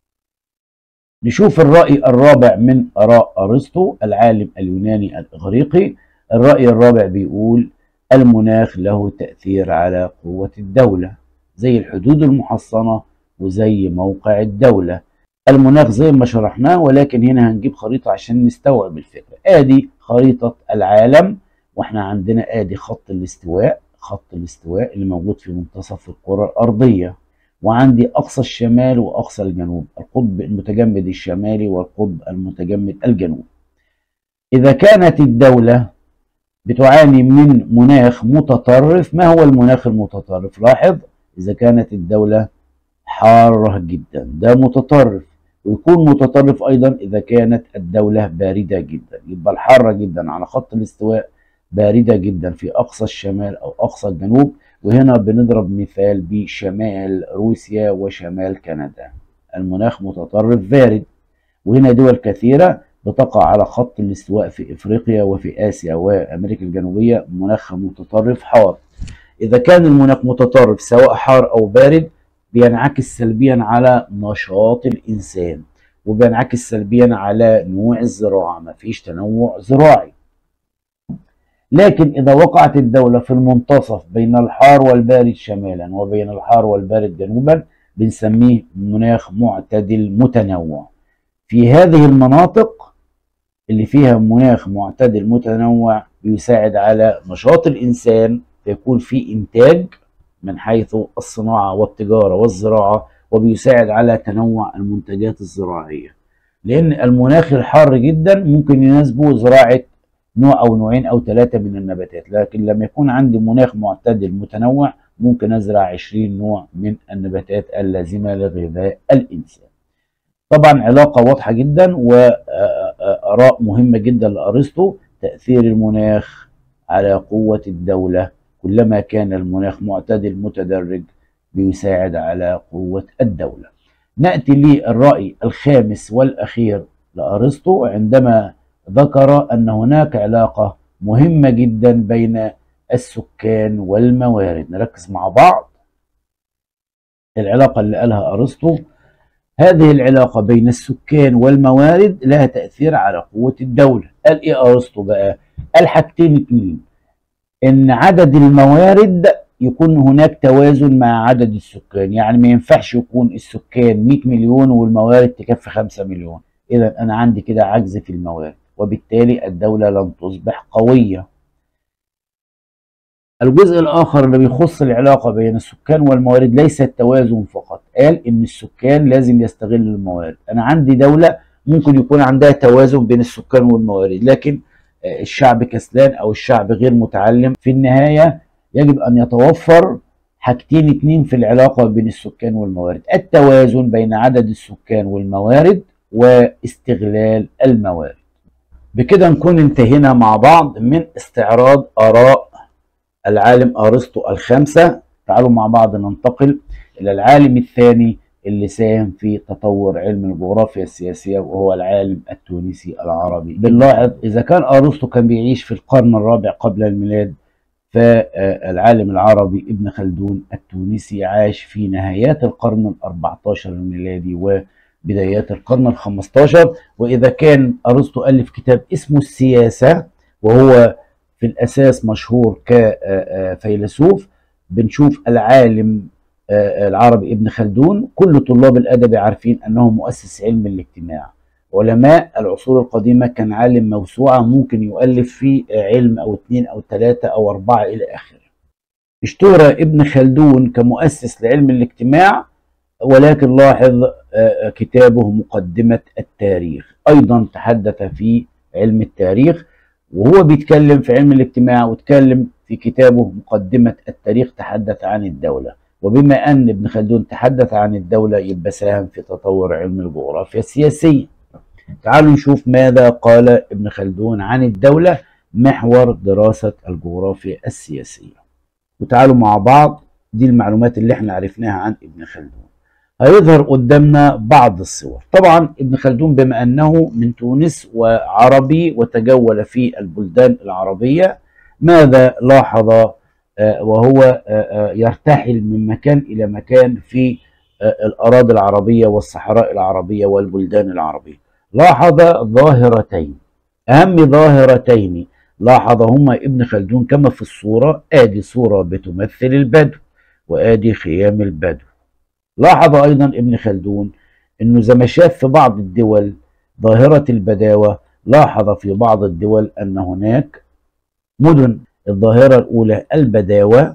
نشوف الرأي الرابع من آراء أرسطو العالم اليوناني الإغريقي الرأي الرابع بيقول المناخ له تأثير على قوة الدولة زي الحدود المحصنة وزي موقع الدولة المناخ زي ما شرحناه ولكن هنا هنجيب خريطة عشان نستوعب الفكرة آدي خريطة العالم واحنا عندنا آدي خط الاستواء خط الاستواء اللي موجود في منتصف الكرة الأرضية وعندي أقصى الشمال وأقصى الجنوب القطب المتجمد الشمالي والقطب المتجمد الجنوب إذا كانت الدولة بتعاني من مناخ متطرف ما هو المناخ المتطرف لاحظ إذا كانت الدولة حارة جدا ده متطرف ويكون متطرف أيضا إذا كانت الدولة باردة جدا يبقى الحارة جدا على خط الاستواء باردة جدا في أقصى الشمال أو أقصى الجنوب وهنا بنضرب مثال بشمال روسيا وشمال كندا المناخ متطرف بارد وهنا دول كثيرة بتقع على خط الاستواء في إفريقيا وفي آسيا وأمريكا الجنوبية مناخ متطرف حار إذا كان المناخ متطرف سواء حار أو بارد بينعكس سلبيا على نشاط الإنسان وبينعكس سلبيا على نوع الزراعة مفيش تنوع زراعي لكن إذا وقعت الدولة في المنتصف بين الحار والبارد شمالا وبين الحار والبارد جنوبا بنسميه مناخ معتدل متنوع في هذه المناطق اللي فيها مناخ معتدل متنوع بيساعد على نشاط الإنسان فيكون في إنتاج من حيث الصناعة والتجارة والزراعة وبيساعد على تنوع المنتجات الزراعية لأن المناخ الحار جدا ممكن يناسبه زراعة نوع أو نوعين أو ثلاثة من النباتات لكن لما يكون عندي مناخ معتدل متنوع ممكن أزرع 20 نوع من النباتات اللازمة لغذاء الإنسان طبعا علاقة واضحة جدا وآراء مهمة جدا لأرسطو تأثير المناخ على قوة الدولة كلما كان المناخ معتدل متدرج بيساعد على قوة الدولة نأتي للرأي الخامس والأخير لأرسطو عندما ذكر أن هناك علاقة مهمة جدا بين السكان والموارد نركز مع بعض العلاقة اللي قالها أرسطو هذه العلاقة بين السكان والموارد لها تأثير على قوة الدولة قال إيه أرسطو بقى قال حاجتين اتنين إن عدد الموارد يكون هناك توازن مع عدد السكان يعني ما ينفعش يكون السكان 100 مليون والموارد تكفي 5 مليون إذا أنا عندي كده عجز في الموارد وبالتالي الدولة لن تصبح قوية الجزء الآخر اللي بيخص العلاقة بين السكان والموارد ليس التوازن فقط قال إن السكان لازم يستغل الموارد أنا عندي دولة ممكن يكون عندها توازن بين السكان والموارد لكن الشعب كسلان أو الشعب غير متعلم في النهاية يجب أن يتوفر حاجتين اتنين في العلاقة بين السكان والموارد التوازن بين عدد السكان والموارد واستغلال الموارد بكده نكون انتهينا مع بعض من استعراض آراء العالم أرسطو الخمسة تعالوا مع بعض ننتقل إلى العالم الثاني اللي ساهم في تطور علم الجغرافيا السياسية وهو العالم التونسي العربي بنلاحظ إذا كان أرسطو كان بيعيش في القرن الرابع قبل الميلاد فالعالم العربي ابن خلدون التونسي عاش في نهايات القرن الأربعة عشر الميلادي وبدايات القرن الخمسة عشر وإذا كان أرسطو ألف كتاب اسمه السياسة وهو في الأساس مشهور كفيلسوف بنشوف العالم العربي ابن خلدون كل طلاب الأدب عارفين أنه مؤسس علم الاجتماع علماء العصور القديمة كان عالم موسوعة ممكن يؤلف في علم أو اثنين أو ثلاثة أو أربعة إلى آخره اشتهر ابن خلدون كمؤسس لعلم الاجتماع ولكن لاحظ كتابه مقدمة التاريخ أيضا تحدث في علم التاريخ وهو بيتكلم في علم الاجتماع وتكلم في كتابه مقدمة التاريخ تحدث عن الدولة وبما أن ابن خلدون تحدث عن الدولة يبقى ساهم في تطور علم الجغرافيا السياسية تعالوا نشوف ماذا قال ابن خلدون عن الدولة محور دراسة الجغرافيا السياسية وتعالوا مع بعض دي المعلومات اللي احنا عرفناها عن ابن خلدون هيظهر قدامنا بعض الصور طبعا ابن خلدون بما أنه من تونس وعربي وتجول في البلدان العربية ماذا لاحظ وهو يرتحل من مكان إلى مكان في الأراضي العربية والصحراء العربية والبلدان العربية لاحظ ظاهرتين أهم ظاهرتين لاحظهما ابن خلدون كما في الصورة آدي صورة بتمثل البدو وآدي خيام البدو لاحظ أيضا ابن خلدون أنه زي ما شاف في بعض الدول ظاهرة البداوة لاحظ في بعض الدول أن هناك مدن الظاهرة الأولى البداوة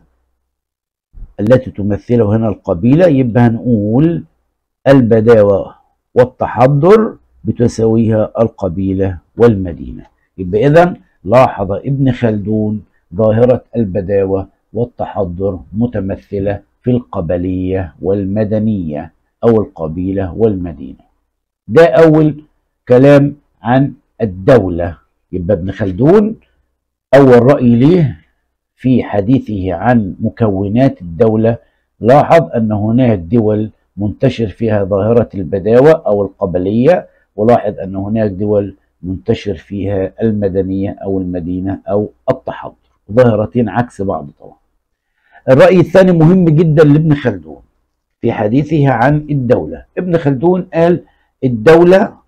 التي تمثله هنا القبيلة يبقى هنقول البداوة والتحضر بتساويها القبيلة والمدينة يبقى إذا لاحظ ابن خلدون ظاهرة البداوة والتحضر متمثلة في القبلية والمدنية أو القبيلة والمدينة ده أول كلام عن الدولة يبقى ابن خلدون أول رأي ليه في حديثه عن مكونات الدولة لاحظ أن هناك دول منتشر فيها ظاهرة البداوة أو القبلية ولاحظ أن هناك دول منتشر فيها المدنية أو المدينة أو التحضر ظاهرتين عكس بعض طبعا الرأي الثاني مهم جدا لابن خلدون في حديثه عن الدولة ابن خلدون قال الدولة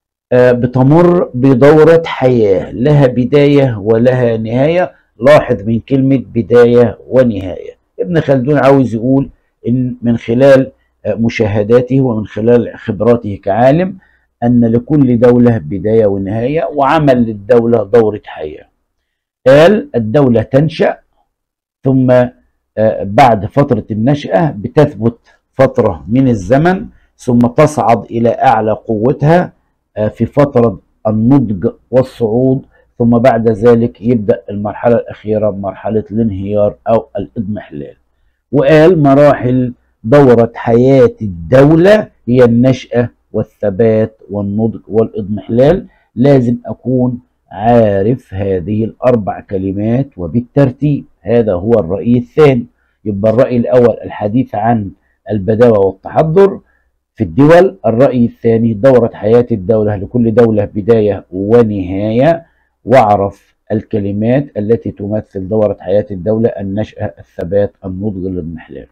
بتمر بدورة حياة لها بداية ولها نهاية لاحظ من كلمة بداية ونهاية ابن خلدون عاوز يقول إن من خلال مشاهداته ومن خلال خبراته كعالم أن لكل دولة بداية ونهاية وعمل للدولة دورة حياة قال الدولة تنشأ ثم بعد فترة النشأة بتثبت فترة من الزمن ثم تصعد إلى أعلى قوتها في فترة النضج والصعود ثم بعد ذلك يبدأ المرحلة الأخيرة مرحلة الانهيار أو الإضمحلال وقال مراحل دورة حياة الدولة هي النشأة والثبات والنضج والإضمحلال لازم أكون عارف هذه الأربع كلمات وبالترتيب هذا هو الرأي الثاني يبقى الرأي الأول الحديث عن البداوة والتحضر في الدول الرأي الثاني دورة حياة الدولة لكل دولة بداية ونهاية واعرف الكلمات التي تمثل دورة حياة الدولة النشأة الثبات النضج الاضمحلال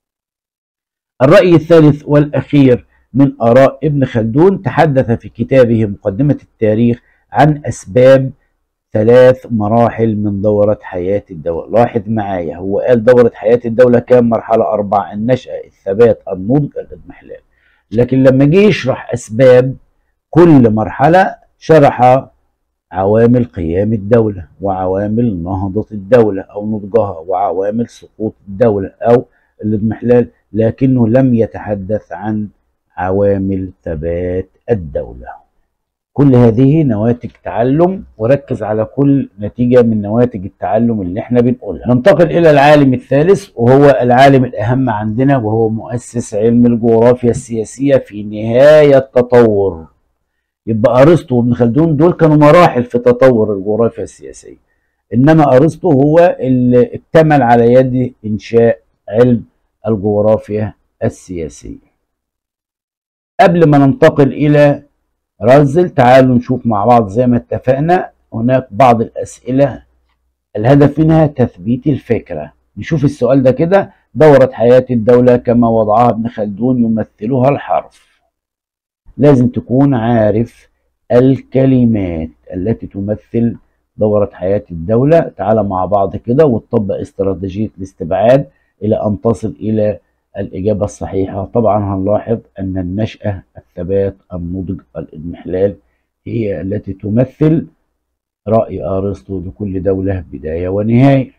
الرأي الثالث والأخير من آراء ابن خلدون تحدث في كتابه مقدمة التاريخ عن أسباب ثلاث مراحل من دورة حياة الدولة لاحظ معايا هو قال دورة حياة الدولة كام مرحلة أربعة النشأة الثبات النضج الاضمحلال لكن لما جه يشرح أسباب كل مرحلة شرح عوامل قيام الدولة وعوامل نهضة الدولة أو نضجها وعوامل سقوط الدولة أو الاضمحلال لكنه لم يتحدث عن عوامل ثبات الدولة كل هذه نواتج تعلم وركز على كل نتيجة من نواتج التعلم اللي احنا بنقولها ننتقل إلى العالم الثالث وهو العالم الأهم عندنا وهو مؤسس علم الجغرافيا السياسية في نهاية التطور يبقى أرسطو وابن خلدون دول كانوا مراحل في تطور الجغرافيا السياسية إنما أرسطو هو اللي اكتمل على يد إنشاء علم الجغرافيا السياسية قبل ما ننتقل إلى رازل تعالوا نشوف مع بعض زي ما اتفقنا هناك بعض الأسئلة الهدف منها تثبيت الفكرة نشوف السؤال ده كده دورة حياة الدولة كما وضعها ابن خلدون يمثلها الحرف لازم تكون عارف الكلمات التي تمثل دورة حياة الدولة تعال مع بعض كده وتطبق استراتيجية الاستبعاد إلى أن تصل إلى الإجابة الصحيحة طبعا هنلاحظ أن النشأة الثبات النضج الإضمحلال هي التي تمثل رأي أرسطو لكل دولة بداية ونهاية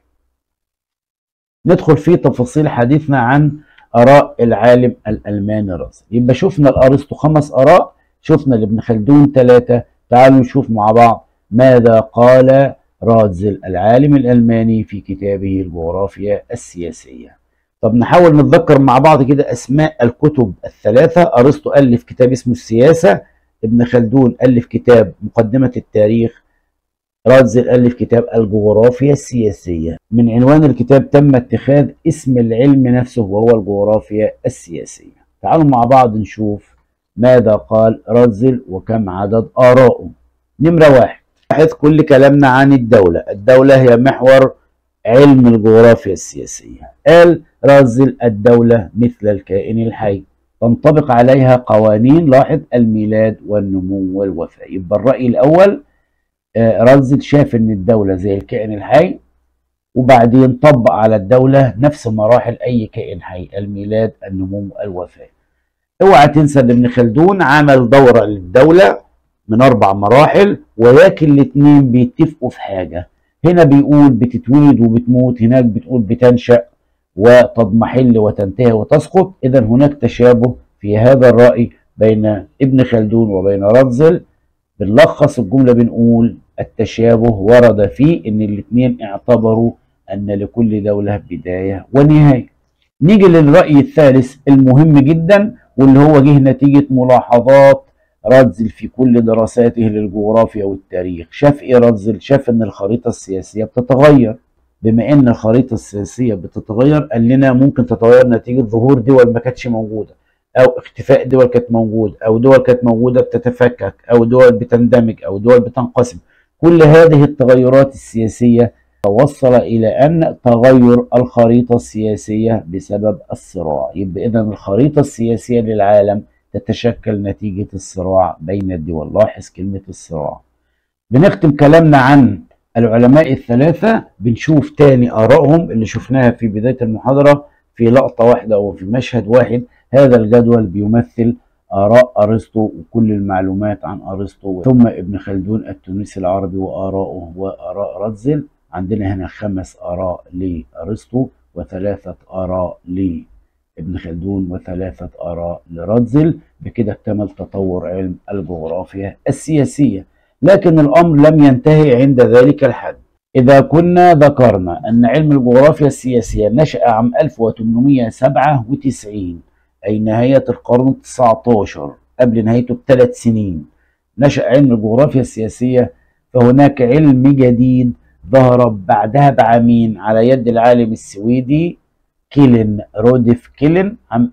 ندخل في تفاصيل حديثنا عن آراء العالم الألماني راسل يبقى شفنا الأرسطو خمس آراء شفنا لابن خلدون ثلاثة تعالوا نشوف مع بعض ماذا قال راتزل العالم الألماني في كتابه الجغرافيا السياسية طب نحاول نتذكر مع بعض كده أسماء الكتب الثلاثة أرسطو ألف كتاب اسمه السياسة ابن خلدون ألف كتاب مقدمة التاريخ راتزل ألف كتاب الجغرافيا السياسية من عنوان الكتاب تم اتخاذ اسم العلم نفسه وهو الجغرافيا السياسية تعالوا مع بعض نشوف ماذا قال راتزل وكم عدد آرائه نمرة واحد لاحظ كل كلامنا عن الدولة الدولة هي محور علم الجغرافيا السياسية قال رازل الدولة مثل الكائن الحي تنطبق عليها قوانين لاحظ الميلاد والنمو والوفاة يبقى الرأي الأول رازل شاف ان الدولة زي الكائن الحي وبعدين طبق على الدولة نفس مراحل أي كائن حي الميلاد النمو الوفاة اوعى تنسى ان ابن خلدون عمل دورة للدولة من أربع مراحل ولكن الاتنين بيتفقوا في حاجة هنا بيقول بتتولد وبتموت هناك بتقول بتنشأ وتضمحل وتنتهي وتسقط إذا هناك تشابه في هذا الرأي بين ابن خلدون وبين راتزل بنلخص الجملة بنقول التشابه ورد فيه ان الاثنين اعتبروا ان لكل دولة بداية ونهاية نيجي للرأي الثالث المهم جدا واللي هو جه نتيجة ملاحظات راتزل في كل دراساته للجغرافيا والتاريخ شاف ايه راتزل شاف ان الخريطة السياسية بتتغير بما ان الخريطة السياسية بتتغير قال لنا ممكن تتغير نتيجة ظهور دول ما كانتش موجودة او اختفاء دول كانت موجودة او دول كانت موجودة بتتفكك او دول بتندمج او دول بتنقسم كل هذه التغيرات السياسية توصل إلى أن تغير الخريطة السياسية بسبب الصراع يبقى إذا الخريطة السياسية للعالم تتشكل نتيجة الصراع بين الدول لاحظ كلمة الصراع بنختم كلامنا عن العلماء الثلاثة بنشوف تاني آرائهم اللي شفناها في بداية المحاضرة في لقطة واحدة أو في مشهد واحد هذا الجدول بيمثل آراء أرسطو وكل المعلومات عن أرسطو ثم ابن خلدون التونسي العربي وآراءه وآراء راتزل عندنا هنا خمس آراء لأرسطو وثلاثة آراء لابن خلدون وثلاثة آراء لراتزل بكده اكتمل تطور علم الجغرافيا السياسية لكن الأمر لم ينتهي عند ذلك الحد إذا كنا ذكرنا أن علم الجغرافيا السياسية نشأ عام 1897 أي نهاية القرن التسعة عشر قبل نهايته بثلاث سنين نشأ علم الجغرافيا السياسية فهناك علم جديد ظهر بعدها بعامين على يد العالم السويدي كيلن روديف كيلن عام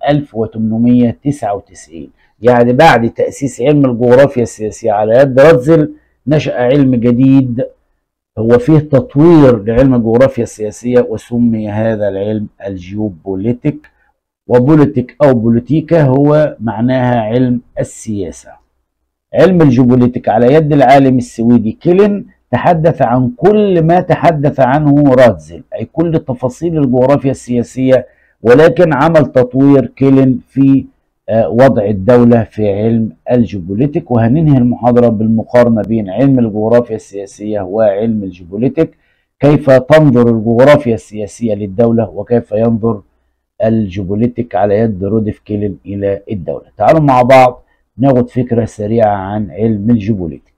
1899 يعني بعد تأسيس علم الجغرافيا السياسية على يد راتزل نشأ علم جديد هو فيه تطوير لعلم الجغرافيا السياسية وسمي هذا العلم الجيوبوليتيك وبوليتيك أو بوليتيكا هو معناها علم السياسة علم الجيوبوليتيك على يد العالم السويدي كيلن تحدث عن كل ما تحدث عنه راتزل أي كل تفاصيل الجغرافيا السياسية ولكن عمل تطوير كيلن في وضع الدولة في علم الجيوبوليتيك وهننهي المحاضرة بالمقارنة بين علم الجغرافيا السياسية وعلم الجيوبوليتيك كيف تنظر الجغرافيا السياسية للدولة وكيف ينظر الجيوبوليتيك على يد روديف كيلن إلى الدولة تعالوا مع بعض ناخد فكرة سريعة عن علم الجيوبوليتيك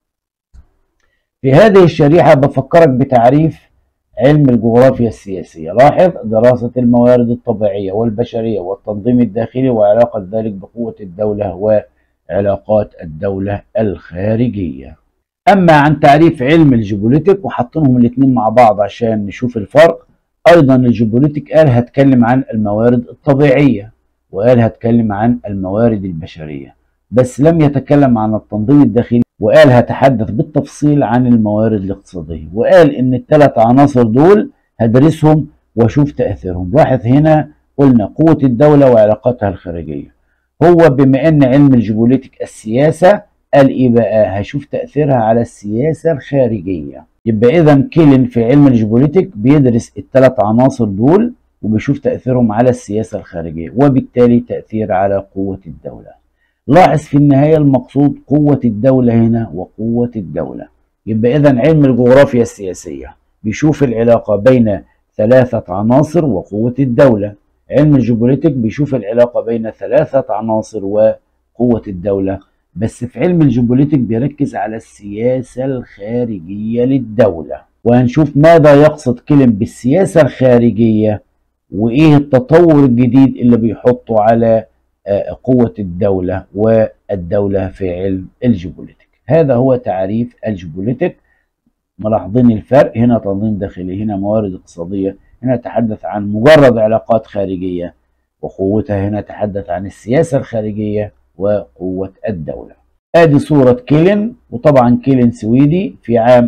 في هذه الشريحة بفكرك بتعريف علم الجغرافيا السياسية لاحظ دراسة الموارد الطبيعية والبشرية والتنظيم الداخلي وعلاقة ذلك بقوة الدولة وعلاقات الدولة الخارجية أما عن تعريف علم الجيوبوليتيك وحاطينهم الاثنين مع بعض عشان نشوف الفرق أيضا الجيوبوليتيك قال هتكلم عن الموارد الطبيعية وقال هتكلم عن الموارد البشرية بس لم يتكلم عن التنظيم الداخلي وقال هتحدث بالتفصيل عن الموارد الاقتصادية وقال ان الثلاث عناصر دول هدرسهم واشوف تأثيرهم لاحظ هنا قلنا قوة الدولة وعلاقاتها الخارجية هو بما ان علم الجيوبوليتيك السياسة قال ايه بقى هشوف تأثيرها على السياسة الخارجية يبقى اذا كيلن في علم الجيوبوليتيك بيدرس الثلاث عناصر دول وبيشوف تأثيرهم على السياسة الخارجية وبالتالي تأثير على قوة الدولة لاحظ في النهاية المقصود قوة الدولة هنا وقوة الدولة يبقى إذا علم الجغرافيا السياسية بيشوف العلاقة بين ثلاثة عناصر وقوة الدولة علم الجيوبوليتيك بيشوف العلاقة بين ثلاثة عناصر وقوة الدولة بس في علم الجيوبوليتيك بيركز على السياسة الخارجية للدولة وهنشوف ماذا يقصد كلم بالسياسة الخارجية وإيه التطور الجديد اللي بيحطه على قوة الدولة والدولة في علم الجيوبوليتيك هذا هو تعريف الجيوبوليتيك ملاحظين الفرق هنا تنظيم داخلي هنا موارد اقتصادية هنا تحدث عن مجرد علاقات خارجية وقوتها هنا تحدث عن السياسة الخارجية وقوة الدولة ادي صورة كيلن وطبعا كيلن سويدي في عام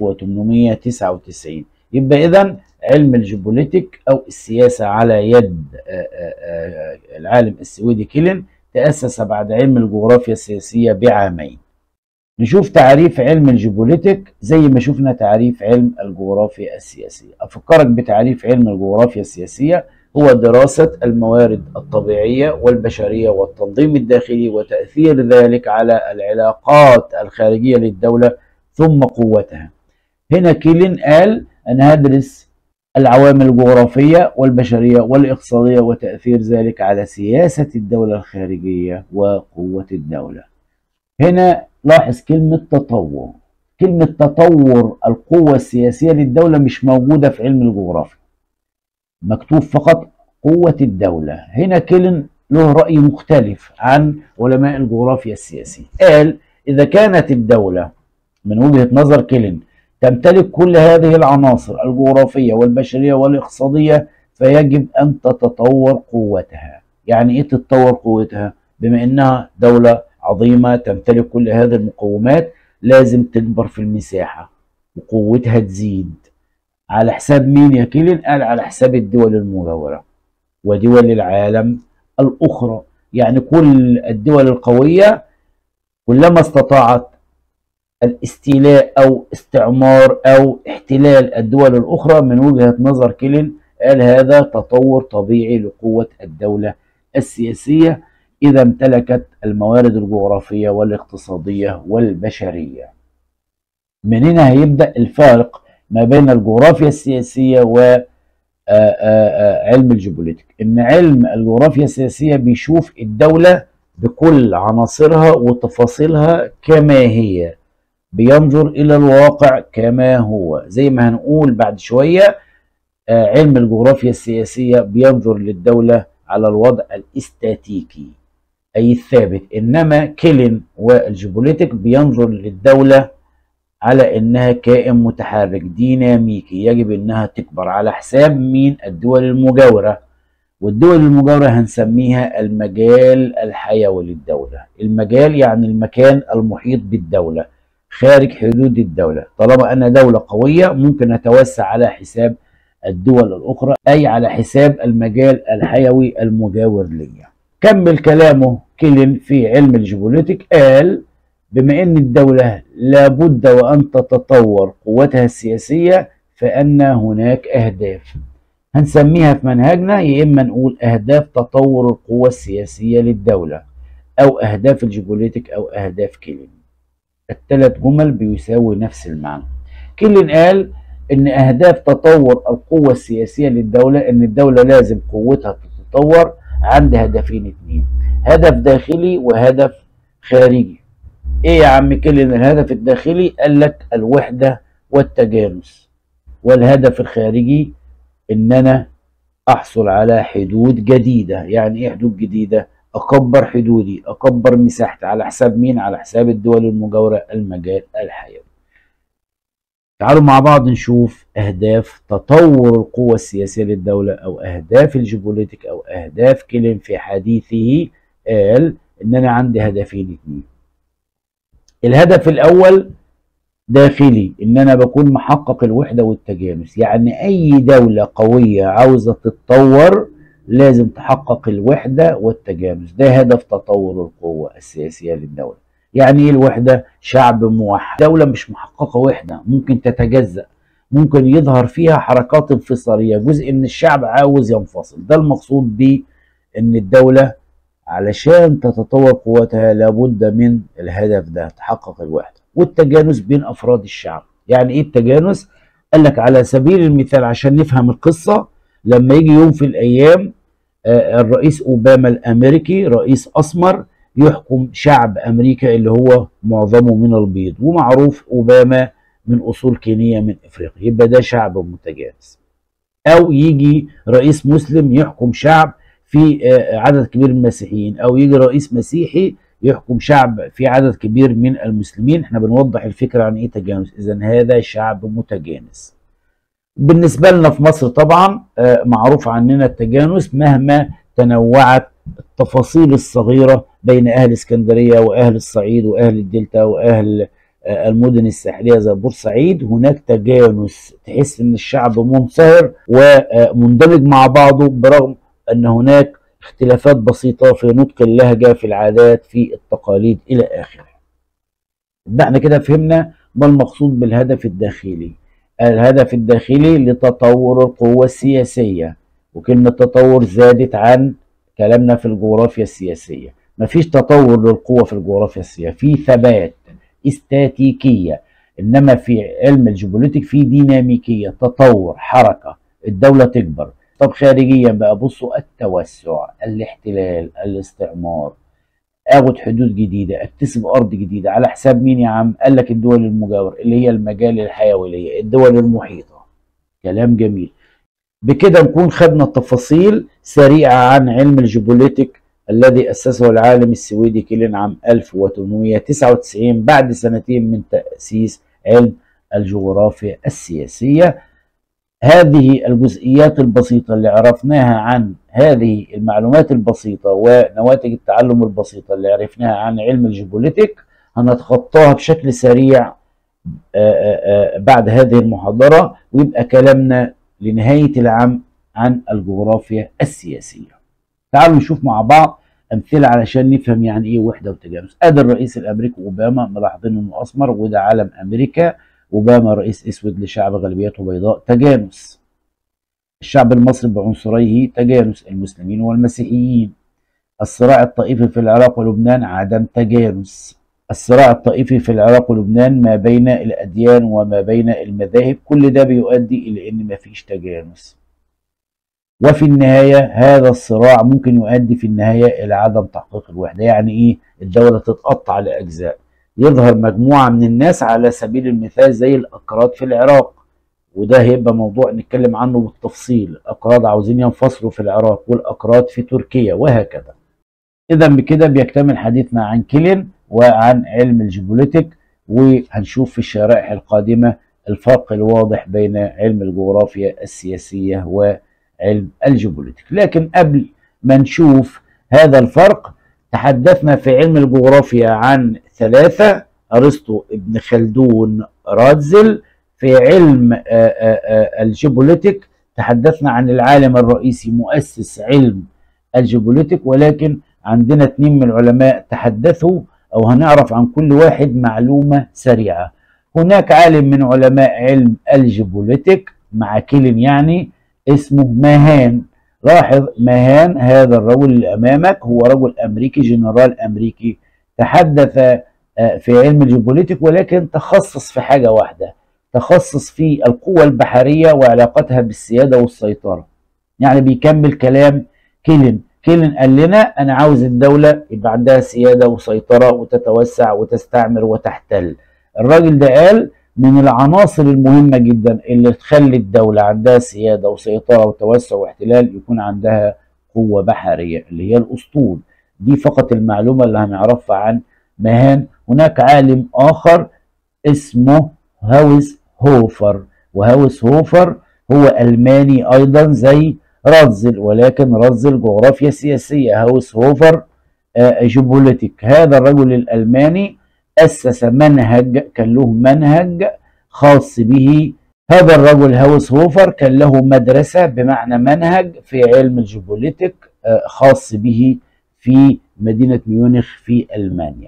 1899 يبقى اذا علم الجيوبوليتيك او السياسة على يد العالم السويدي كيلن تأسس بعد علم الجغرافيا السياسية بعامين نشوف تعريف علم الجيوبوليتيك زي ما شفنا تعريف علم الجغرافيا السياسية أفكرك بتعريف علم الجغرافيا السياسية هو دراسة الموارد الطبيعية والبشرية والتنظيم الداخلي وتأثير ذلك على العلاقات الخارجية للدولة ثم قوتها هنا كيلين قال أنا هدرس العوامل الجغرافية والبشرية والاقتصادية وتأثير ذلك على سياسة الدولة الخارجية وقوة الدولة هنا لاحظ كلمة تطور كلمة تطور القوة السياسية للدولة مش موجودة في علم الجغرافيا مكتوب فقط قوة الدولة هنا كيلن له رأي مختلف عن علماء الجغرافيا السياسية قال إذا كانت الدولة من وجهة نظر كيلن تمتلك كل هذه العناصر الجغرافية والبشرية والاقتصادية فيجب أن تتطور قوتها يعني إيه تتطور قوتها بما إنها دولة عظيمة تمتلك كل هذه المقومات لازم تكبر في المساحة وقوتها تزيد على حساب مين يا كيلين قال على حساب الدول المجاورة ودول العالم الأخرى يعني كل الدول القوية كلما استطاعت الاستيلاء أو استعمار أو احتلال الدول الأخرى من وجهة نظر كيلين قال هذا تطور طبيعي لقوة الدولة السياسية إذا امتلكت الموارد الجغرافية والاقتصادية والبشرية من هنا هيبدأ الفارق ما بين الجغرافيا السياسية وعلم الجيوبوليتيك إن علم الجغرافيا السياسية بيشوف الدولة بكل عناصرها وتفاصيلها كما هي بينظر إلى الواقع كما هو زي ما هنقول بعد شوية علم الجغرافيا السياسية بينظر للدولة على الوضع الاستاتيكي أي الثابت إنما كيلين والجيوبوليتيك بينظر للدولة على إنها كائن متحرك ديناميكي يجب إنها تكبر على حساب مين الدول المجاورة والدول المجاورة هنسميها المجال الحيوي للدولة المجال يعني المكان المحيط بالدولة خارج حدود الدولة طالما أنا دولة قوية ممكن أتوسع على حساب الدول الأخرى أي على حساب المجال الحيوي المجاور ليا كمل كلامه كيلين في علم الجيوبوليتيك قال بما أن الدولة لابد وأن تتطور قوتها السياسية فأن هناك أهداف هنسميها في منهجنا يا إما نقول أهداف تطور القوة السياسية للدولة أو أهداف الجيوبوليتيك أو أهداف كيلين الثلاث جمل بيساوي نفس المعنى كيلين قال ان اهداف تطور القوة السياسية للدولة ان الدولة لازم قوتها تتطور عند هدفين اتنين هدف داخلي وهدف خارجي ايه يا عم كيلين الهدف الداخلي قال لك الوحدة والتجانس والهدف الخارجي ان انا احصل على حدود جديدة يعني ايه حدود جديدة اكبر حدودي اكبر مساحتي على حساب مين على حساب الدول المجاورة المجال الحيوي تعالوا مع بعض نشوف أهداف تطور القوة السياسية للدولة أو أهداف الجيوبوليتيك أو أهداف كيلين في حديثه قال إن أنا عندي هدفين اتنين الهدف الأول داخلي إن أنا بكون محقق الوحدة والتجانس يعني أي دولة قوية عاوزة تتطور لازم تحقق الوحدة والتجانس ده هدف تطور القوة السياسية للدولة يعني ايه الوحدة؟ شعب موحد دولة مش محققة وحدة ممكن تتجزأ ممكن يظهر فيها حركات انفصالية جزء من الشعب عاوز ينفصل ده المقصود بيه ان الدولة علشان تتطور قوتها لابد من الهدف ده تحقق الوحدة والتجانس بين افراد الشعب يعني ايه التجانس؟ قال لك على سبيل المثال عشان نفهم القصة لما يجي يوم في الايام الرئيس اوباما الامريكي رئيس اسمر يحكم شعب امريكا اللي هو معظمه من البيض ومعروف اوباما من اصول كينيه من افريقيا يبقى ده شعب متجانس او يجي رئيس مسلم يحكم شعب في عدد كبير من المسيحيين او يجي رئيس مسيحي يحكم شعب في عدد كبير من المسلمين احنا بنوضح الفكره عن ايه تجانس اذا هذا شعب متجانس بالنسبه لنا في مصر طبعا معروف عننا التجانس مهما تنوعت التفاصيل الصغيرة بين أهل اسكندرية وأهل الصعيد وأهل الدلتا وأهل المدن الساحلية زي بورسعيد هناك تجانس تحس إن الشعب منصهر ومندمج مع بعضه برغم أن هناك اختلافات بسيطة في نطق اللهجة في العادات في التقاليد إلى آخره ده احنا كده فهمنا ما المقصود بالهدف الداخلي الهدف الداخلي لتطور القوة السياسية وكلمة تطور زادت عن كلامنا في الجغرافيا السياسية مفيش تطور للقوة في الجغرافيا السياسية في ثبات استاتيكية إنما في علم الجيوبوليتيك في ديناميكية تطور حركة الدولة تكبر طب خارجيا بقى بصوا التوسع الاحتلال الاستعمار اخد حدود جديدة اكتسب ارض جديدة على حساب مين يا عم قال لك الدول المجاورة اللي هي المجال الحيوي اللي هي الدول المحيطة كلام جميل بكده نكون خدنا تفاصيل سريعة عن علم الجيوبوليتيك الذي أسسه العالم السويدي كيلين عام 1899 بعد سنتين من تأسيس علم الجغرافيا السياسية هذه الجزئيات البسيطة اللي عرفناها عن هذه المعلومات البسيطة ونواتج التعلم البسيطة اللي عرفناها عن علم الجيوبوليتيك هنتخطاها بشكل سريع بعد هذه المحاضرة ويبقى كلامنا لنهاية العام عن الجغرافيا السياسية تعالوا نشوف مع بعض أمثلة علشان نفهم يعني إيه وحدة وتجانس أدي الرئيس الأمريكي أوباما ملاحظين إنه أسمر وده علم أمريكا أوباما رئيس أسود لشعب غالبيته بيضاء تجانس الشعب المصري بعنصريه تجانس المسلمين والمسيحيين الصراع الطائفي في العراق ولبنان عدم تجانس الصراع الطائفي في العراق ولبنان ما بين الأديان وما بين المذاهب كل ده بيؤدي إلى إن مفيش تجانس وفي النهاية هذا الصراع ممكن يؤدي في النهاية إلى عدم تحقيق الوحدة يعني إيه الدولة تتقطع لأجزاء يظهر مجموعة من الناس على سبيل المثال زي الأكراد في العراق وده هيبقى موضوع نتكلم عنه بالتفصيل الأكراد عاوزين ينفصلوا في العراق والأكراد في تركيا وهكذا إذا بكده بيكتمل حديثنا عن كيلين وعن علم الجيوبوليتيك وهنشوف في الشرائح القادمة الفرق الواضح بين علم الجغرافيا السياسية وعلم الجيوبوليتيك لكن قبل ما نشوف هذا الفرق تحدثنا في علم الجغرافيا عن ثلاثة أرسطو ابن خلدون رادزل في علم الجيوبوليتيك تحدثنا عن العالم الرئيسي مؤسس علم الجيوبوليتيك ولكن عندنا اثنين من العلماء تحدثوا او هنعرف عن كل واحد معلومة سريعة هناك عالم من علماء علم الجيوبوليتيك مع كيلين يعني اسمه ماهان لاحظ ماهان هذا الرجل اللي امامك هو رجل امريكي جنرال امريكي تحدث في علم الجيوبوليتيك ولكن تخصص في حاجة واحدة تخصص في القوة البحرية وعلاقتها بالسيادة والسيطرة يعني بيكمل كلام كيلين كيلين قال لنا أنا عاوز الدولة يبقى عندها سيادة وسيطرة وتتوسع وتستعمر وتحتل الراجل ده قال من العناصر المهمة جدا اللي تخلي الدولة عندها سيادة وسيطرة وتوسع واحتلال يكون عندها قوة بحرية اللي هي الأسطول دي فقط المعلومة اللي هنعرفها عن مهان هناك عالم آخر اسمه هاوس هوفر وهاوس هوفر هو ألماني أيضا زي رازل ولكن رازل جغرافيا سياسية هاوس هوفر جيوبوليتيك هذا الرجل الألماني أسس منهج كان له منهج خاص به هذا الرجل هاوس هوفر كان له مدرسة بمعنى منهج في علم الجيوبوليتيك خاص به في مدينة ميونخ في ألمانيا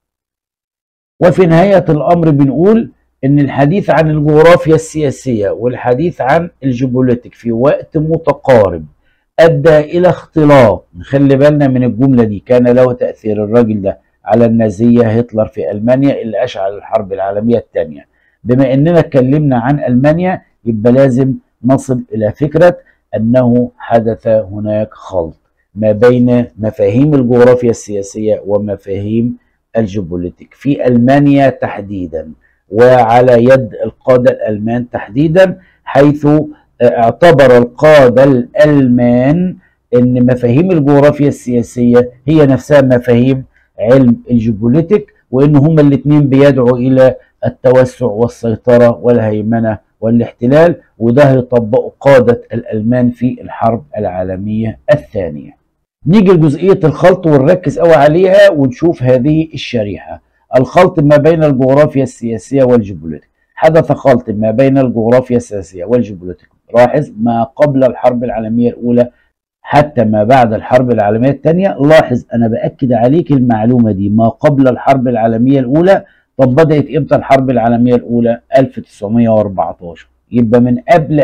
وفي نهاية الأمر بنقول ان الحديث عن الجغرافيا السياسية والحديث عن الجيوبوليتيك في وقت متقارب ادى الى اختلاط نخلي بالنا من الجملة دي كان له تأثير الراجل ده على النازية هتلر في المانيا اللي اشعل الحرب العالمية الثانية بما اننا اتكلمنا عن المانيا يبقى لازم نصل الى فكرة انه حدث هناك خلط ما بين مفاهيم الجغرافيا السياسية ومفاهيم الجيوبوليتيك في المانيا تحديدا وعلى يد القادة الألمان تحديدا حيث اعتبر القادة الألمان أن مفاهيم الجغرافيا السياسية هي نفسها مفاهيم علم الجيوبوليتيك وأن هما الاثنين بيدعوا إلى التوسع والسيطرة والهيمنة والاحتلال وده هيطبقه قادة الألمان في الحرب العالمية الثانية نيجي لجزئية الخلط ونركز قوي عليها ونشوف هذه الشريحة الخلط ما بين الجغرافيا السياسية والجيوبوليتيك حدث خلط ما بين الجغرافيا السياسية والجيوبوليتيك لاحظ ما قبل الحرب العالمية الأولى حتى ما بعد الحرب العالمية الثانية لاحظ أنا بأكد عليك المعلومة دي ما قبل الحرب العالمية الأولى طب بدأت إمتى الحرب العالمية الأولى 1914 يبقى من قبل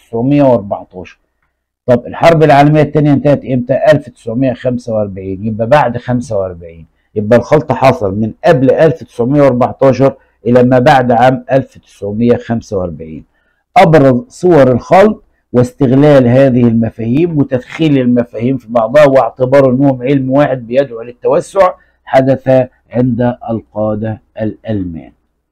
1914 طب الحرب العالمية الثانية انتهت إمتى 1945 يبقى بعد 45 يبقى الخلط حصل من قبل 1914 إلى ما بعد عام 1945 أبرز صور الخلط واستغلال هذه المفاهيم وتدخيل المفاهيم في بعضها واعتبار أنهم علم واحد بيدعو للتوسع حدث عند القادة الألمان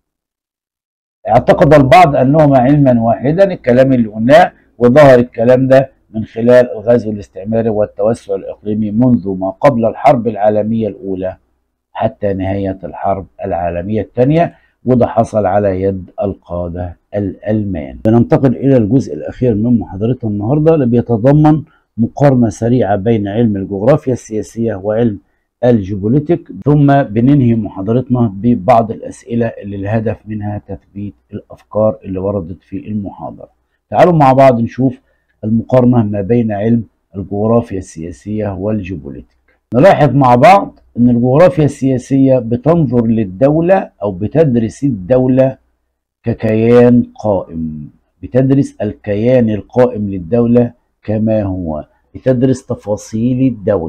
اعتقد البعض أنهما علما واحدا الكلام اللي قلناه وظهر الكلام ده من خلال الغزو الاستعماري والتوسع الإقليمي منذ ما قبل الحرب العالمية الأولى حتى نهاية الحرب العالمية الثانية وده حصل على يد القادة الألمان بننتقل إلى الجزء الأخير من محاضرتنا النهاردة اللي بيتضمن مقارنة سريعة بين علم الجغرافيا السياسية وعلم الجيوبوليتيك ثم بننهي محاضرتنا ببعض الأسئلة اللي الهدف منها تثبيت الأفكار اللي وردت في المحاضرة تعالوا مع بعض نشوف المقارنة ما بين علم الجغرافيا السياسية والجيوبوليتيك نلاحظ مع بعض ان الجغرافيا السياسية بتنظر للدولة او بتدرس الدولة ككيان قائم بتدرس الكيان القائم للدولة كما هو بتدرس تفاصيل الدولة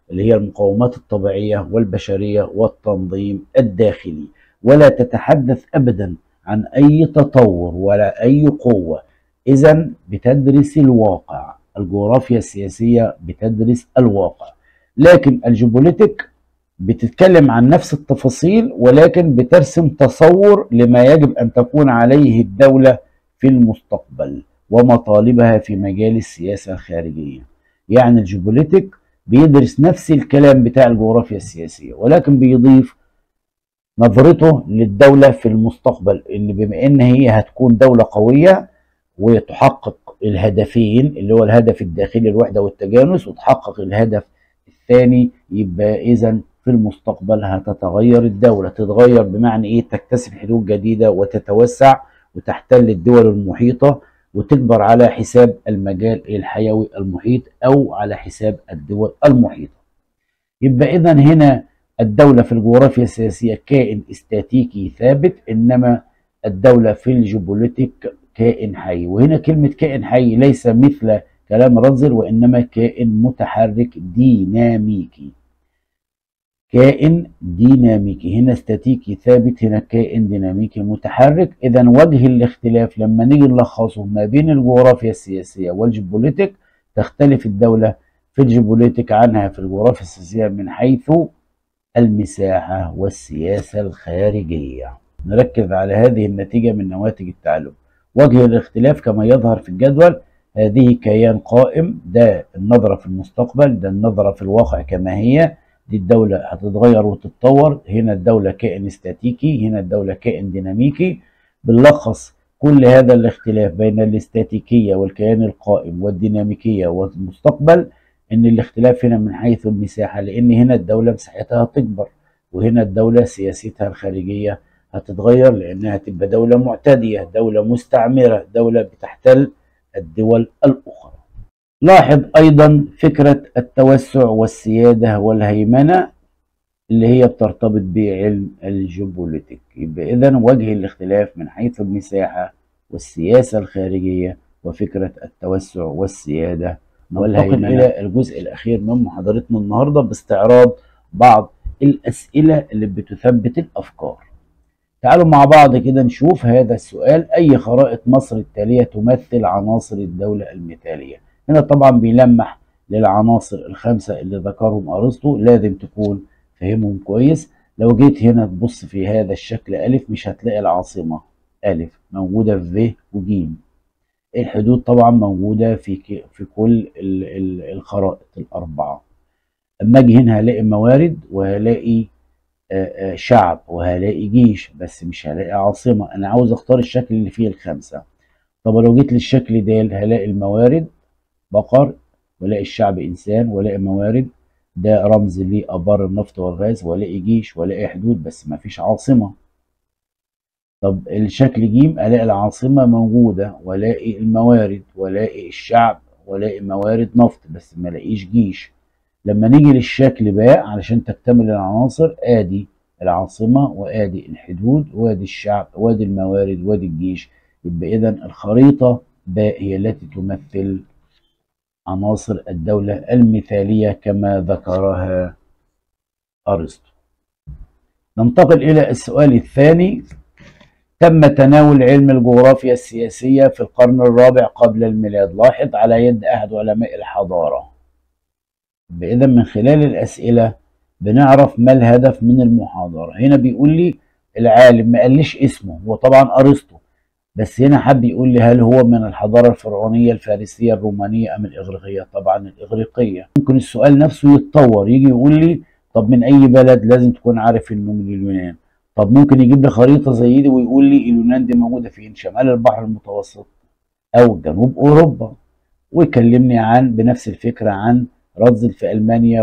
اللي هي المقومات الطبيعية والبشرية والتنظيم الداخلي ولا تتحدث أبدا عن أي تطور ولا أي قوة إذا بتدرس الواقع الجغرافيا السياسية بتدرس الواقع لكن الجيوبوليتيك بتتكلم عن نفس التفاصيل ولكن بترسم تصور لما يجب أن تكون عليه الدولة في المستقبل ومطالبها في مجال السياسة الخارجية يعني الجيوبوليتيك بيدرس نفس الكلام بتاع الجغرافيا السياسية ولكن بيضيف نظرته للدولة في المستقبل ان بما ان هي هتكون دولة قوية وتحقق الهدفين اللي هو الهدف الداخلي الوحدة والتجانس وتحقق الهدف الثاني يبقى اذا في المستقبل هتتغير الدولة تتغير بمعنى ايه تكتسب حدود جديدة وتتوسع وتحتل الدول المحيطة وتكبر على حساب المجال الحيوي المحيط او على حساب الدول المحيطة يبقى اذا هنا الدولة في الجغرافيا السياسية كائن استاتيكي ثابت انما الدولة في الجيوبوليتيك كائن حي وهنا كلمة كائن حي ليس مثل كلام رنزل وانما كائن متحرك ديناميكي كائن ديناميكي هنا استاتيكي ثابت هنا كائن ديناميكي متحرك اذا وجه الاختلاف لما نيجي نلخصه ما بين الجغرافيا السياسيه والجيوبوليتيك تختلف الدوله في الجيوبوليتيك عنها في الجغرافيا السياسيه من حيث المساحه والسياسه الخارجيه نركز على هذه النتيجه من نواتج التعلم وجه الاختلاف كما يظهر في الجدول هذه كيان قائم ده النظره في المستقبل ده النظره في الواقع كما هي دي الدولة هتتغير وتتطور هنا الدولة كائن استاتيكي هنا الدولة كائن ديناميكي بنلخص كل هذا الاختلاف بين الاستاتيكية والكيان القائم والديناميكية والمستقبل ان الاختلاف هنا من حيث المساحة لان هنا الدولة مساحتها هتكبر وهنا الدولة سياستها الخارجية هتتغير لانها تبقى دولة معتدية دولة مستعمرة دولة بتحتل الدول الاخرى لاحظ ايضا فكرة التوسع والسيادة والهيمنة اللي هي بترتبط بعلم الجيوبوليتيك يبقى اذا وجه الاختلاف من حيث المساحة والسياسة الخارجية وفكرة التوسع والسيادة والهيمنة الى الجزء الاخير من محاضرتنا النهاردة باستعراض بعض الاسئلة اللي بتثبت الافكار تعالوا مع بعض كده نشوف هذا السؤال اي خرائط مصر التالية تمثل عناصر الدولة المثالية هنا طبعا بيلمح للعناصر الخمسة اللي ذكرهم أرسطو لازم تكون فهمهم كويس لو جيت هنا تبص في هذا الشكل ألف مش هتلاقي العاصمة ألف موجودة في ف وج الحدود طبعا موجودة في في كل ال ال الخرائط الأربعة أما أجي هنا هلاقي موارد وهلاقي شعب وهلاقي جيش بس مش هلاقي عاصمة أنا عاوز أختار الشكل اللي فيه الخمسة طب لو جيت للشكل ده هلاقي الموارد بقر والاقي الشعب انسان والاقي موارد ده رمز لابار النفط والغاز والاقي جيش والاقي حدود بس ما فيش عاصمه طب الشكل جيم الاقي العاصمه موجوده والاقي الموارد والاقي الشعب والاقي موارد نفط بس ما الاقيش جيش لما نيجي للشكل باء علشان تكتمل العناصر ادي العاصمه وادي الحدود وادي الشعب وادي الموارد وادي الجيش يبقى اذا الخريطه باء هي التي تمثل عناصر الدولة المثالية كما ذكرها أرسطو ننتقل إلى السؤال الثاني تم تناول علم الجغرافيا السياسية في القرن الرابع قبل الميلاد لاحظ على يد أحد علماء الحضارة إذا من خلال الأسئلة بنعرف ما الهدف من المحاضرة هنا بيقول لي العالم ما قاليش اسمه هو طبعا أرسطو بس هنا حب يقول لي هل هو من الحضارة الفرعونية الفارسية الرومانية أم الإغريقية؟ طبعا الإغريقية. ممكن السؤال نفسه يتطور يجي يقول لي طب من أي بلد لازم تكون عارف إنه من اليونان. طب ممكن يجيب لي خريطة زي دي ويقول لي اليونان دي موجودة فين؟ شمال البحر المتوسط أو جنوب أوروبا. ويكلمني عن بنفس الفكرة عن رزل في ألمانيا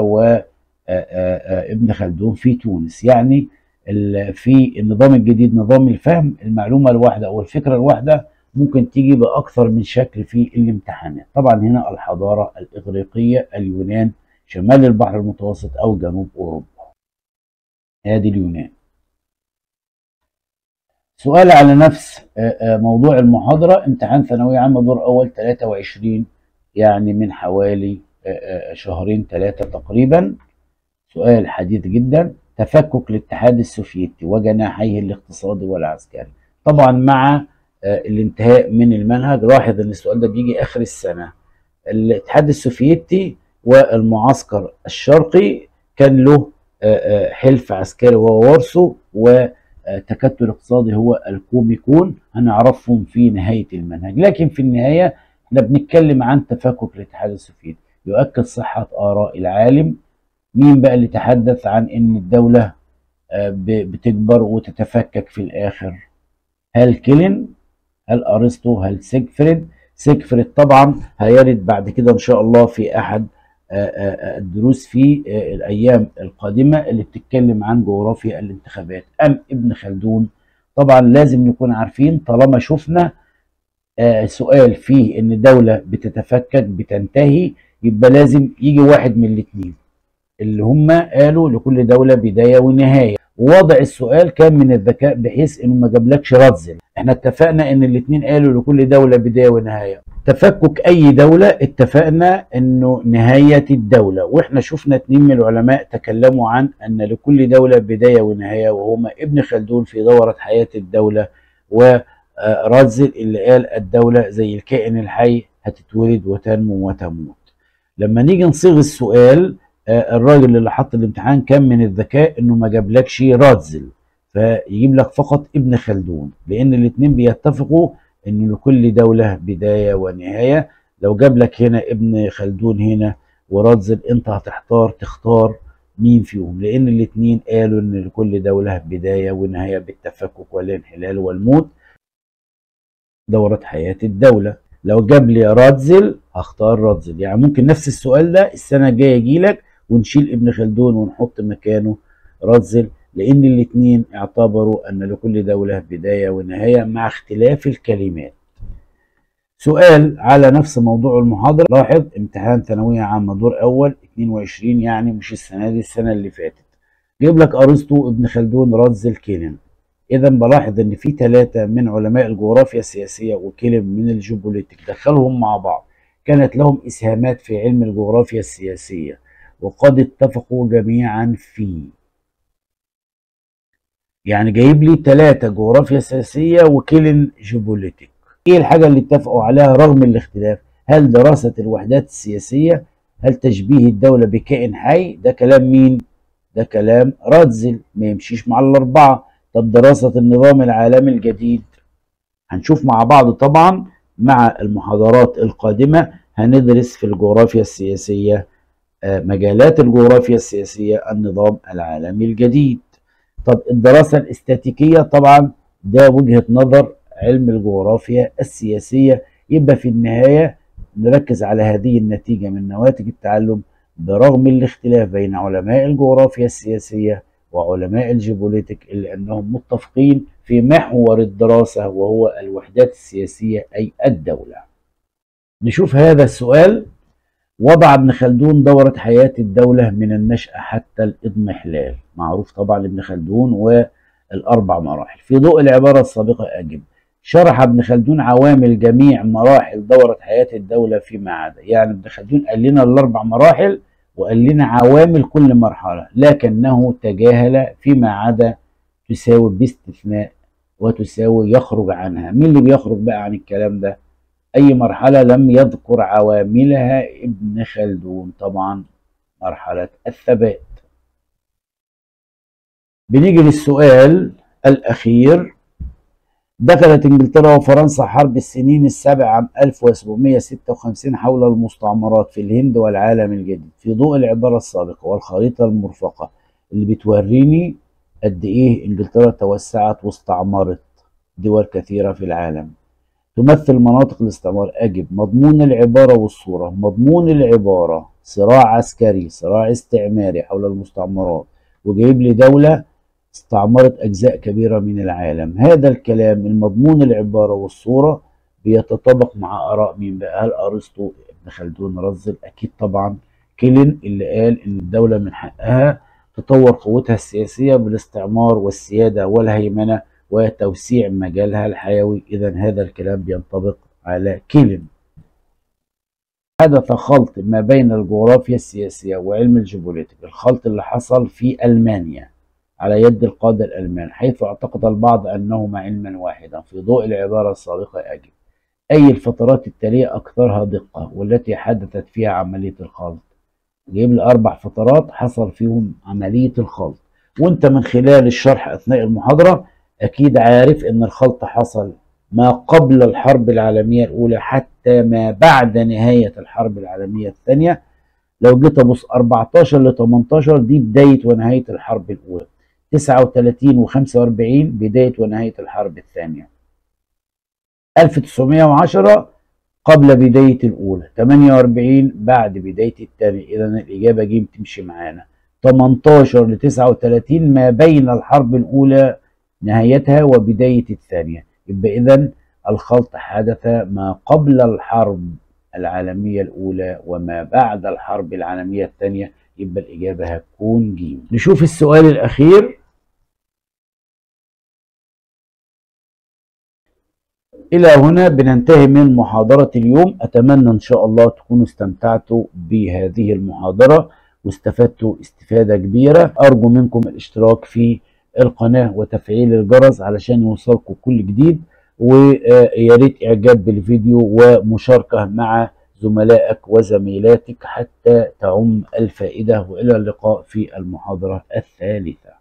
وابن خلدون في تونس. يعني في النظام الجديد نظام الفهم المعلومة الواحدة أو الفكرة الواحدة ممكن تيجي بأكثر من شكل في الامتحانات طبعا هنا الحضارة الإغريقية اليونان شمال البحر المتوسط أو جنوب أوروبا هذه اليونان سؤال على نفس موضوع المحاضرة امتحان ثانوية عامة دور أول 23 يعني من حوالي شهرين ثلاثة تقريبا سؤال حديث جدا تفكك الاتحاد السوفيتي وجناحيه الاقتصادي والعسكري طبعا مع آه، الانتهاء من المنهج لاحظ ان السؤال ده بيجي اخر السنه الاتحاد السوفيتي والمعسكر الشرقي كان له آه، آه، حلف عسكري وهو وارسو وتكتل اقتصادي هو الكوميكون هنعرفهم في نهايه المنهج لكن في النهايه احنا بنتكلم عن تفكك الاتحاد السوفيتي يؤكد صحه اراء العالم مين بقى اللي تحدث عن ان الدوله آه، ب- بتكبر وتتفكك في الاخر هل كيلين هل ارسطو هل سيجفريد سيجفريد طبعا هيرد بعد كده ان شاء الله في احد آه، آه، آه، الدروس في آه، الايام القادمه اللي بتتكلم عن جغرافيا الانتخابات ام ابن خلدون طبعا لازم نكون عارفين طالما شفنا آه، سؤال فيه ان دولة بتتفكك بتنتهي يبقى لازم يجي واحد من الاثنين اللي هم قالوا لكل دولة بداية ونهاية ووضع السؤال كان من الذكاء بحيث انه ما جابلكش رادزل احنا اتفقنا ان الاثنين قالوا لكل دولة بداية ونهاية تفكك اي دولة اتفقنا انه نهاية الدولة واحنا شفنا اتنين من العلماء تكلموا عن ان لكل دولة بداية ونهاية وهما ابن خلدون في دورة حياة الدولة و آه، رازل اللي قال الدولة زي الكائن الحي هتتولد وتنمو وتموت لما نيجي نصيغ السؤال آه، الراجل اللي حط الامتحان كان من الذكاء انه ما جابلكش رازل فيجيب لك فقط ابن خلدون لان الاتنين بيتفقوا ان لكل دولة بداية ونهاية لو جاب لك هنا ابن خلدون هنا ورازل انت هتحتار تختار مين فيهم لان الاتنين قالوا ان لكل دولة بداية ونهاية بالتفكك والانحلال والموت دورة حياة الدولة لو جاب لي رادزل هختار رادزل يعني ممكن نفس السؤال ده السنة الجاية يجي لك ونشيل ابن خلدون ونحط مكانه رادزل لأن الاتنين اعتبروا أن لكل دولة بداية ونهاية مع اختلاف الكلمات سؤال على نفس موضوع المحاضرة لاحظ امتحان ثانوية عامة دور أول 22 يعني مش السنة دي السنة اللي فاتت جيب لك أرسطو ابن خلدون رادزل كيلين اذا بلاحظ ان في ثلاثه من علماء الجغرافيا السياسيه وكلم من الجيوبوليتيك دخلهم مع بعض كانت لهم اسهامات في علم الجغرافيا السياسيه وقد اتفقوا جميعا في يعني جايب لي ثلاثه جغرافيا سياسيه وكلن جيوبوليتيك ايه الحاجه اللي اتفقوا عليها رغم الاختلاف هل دراسه الوحدات السياسيه هل تشبيه الدوله بكائن حي ده كلام مين ده كلام رادزل ما يمشيش مع الاربعه طب دراسة النظام العالمي الجديد هنشوف مع بعض طبعا مع المحاضرات القادمة هندرس في الجغرافيا السياسية آه، مجالات الجغرافيا السياسية النظام العالمي الجديد طب الدراسة الاستاتيكية طبعا ده وجهة نظر علم الجغرافيا السياسية يبقى في النهاية نركز على هذه النتيجة من نواتج التعلم برغم الاختلاف بين علماء الجغرافيا السياسية وعلماء الجيوبوليتيك إلا أنهم متفقين في محور الدراسة وهو الوحدات السياسية أي الدولة نشوف هذا السؤال وضع ابن خلدون دورة حياة الدولة من النشأة حتى الإضمحلال معروف طبعا ابن خلدون والأربع مراحل في ضوء العبارة السابقة أجب شرح ابن خلدون عوامل جميع مراحل دورة حياة الدولة فيما عدا يعني ابن خلدون قال لنا الأربع مراحل وقال لنا عوامل كل مرحلة لكنه تجاهل فيما عدا تساوي باستثناء وتساوي يخرج عنها مين اللي بيخرج بقى عن الكلام ده أي مرحلة لم يذكر عواملها ابن خلدون طبعا مرحلة الثبات بنيجي للسؤال الأخير دخلت انجلترا وفرنسا حرب السنين السبع عام 1756 حول المستعمرات في الهند والعالم الجديد في ضوء العبارة السابقة والخريطة المرفقة اللي بتوريني قد ايه انجلترا توسعت واستعمرت دول كثيرة في العالم تمثل مناطق الاستعمار أجب مضمون العبارة والصورة مضمون العبارة صراع عسكري صراع استعماري حول المستعمرات وجايب لي دولة استعمرت أجزاء كبيرة من العالم هذا الكلام المضمون العبارة والصورة بيتطابق مع آراء مين بقى هل أرسطو ابن خلدون رزل أكيد طبعا كيلين اللي قال إن الدولة من حقها تطور قوتها السياسية بالاستعمار والسيادة والهيمنة وتوسيع مجالها الحيوي إذا هذا الكلام بينطبق على كيلين حدث خلط ما بين الجغرافيا السياسية وعلم الجيوبوليتيك الخلط اللي حصل في ألمانيا على يد القادة الألمان حيث اعتقد البعض أنهما علما واحدا في ضوء العبارة السابقة أجب أي الفترات التالية أكثرها دقة والتي حدثت فيها عملية الخلط جايب لي أربع فترات حصل فيهم عملية الخلط وأنت من خلال الشرح أثناء المحاضرة أكيد عارف أن الخلط حصل ما قبل الحرب العالمية الأولى حتى ما بعد نهاية الحرب العالمية الثانية لو جيت أبص 14 ل 18 دي بداية ونهاية الحرب الأولى 39 و 45 بداية ونهاية الحرب الثانية 1910 قبل بداية الأولى 48 بعد بداية الثانية إذا الإجابة ج تمشي معانا 18 ل 39 ما بين الحرب الأولى نهايتها وبداية الثانية يبقى إذا الخلط حدث ما قبل الحرب العالمية الأولى وما بعد الحرب العالمية الثانية يبقى الإجابة هتكون ج نشوف السؤال الأخير إلى هنا بننتهي من محاضرة اليوم أتمنى إن شاء الله تكونوا استمتعتوا بهذه المحاضرة واستفدتوا استفادة كبيرة أرجو منكم الاشتراك في القناة وتفعيل الجرس علشان يوصلكم كل جديد ويا ريت إعجاب بالفيديو ومشاركة مع زملائك وزميلاتك حتى تعم الفائدة وإلى اللقاء في المحاضرة الثالثة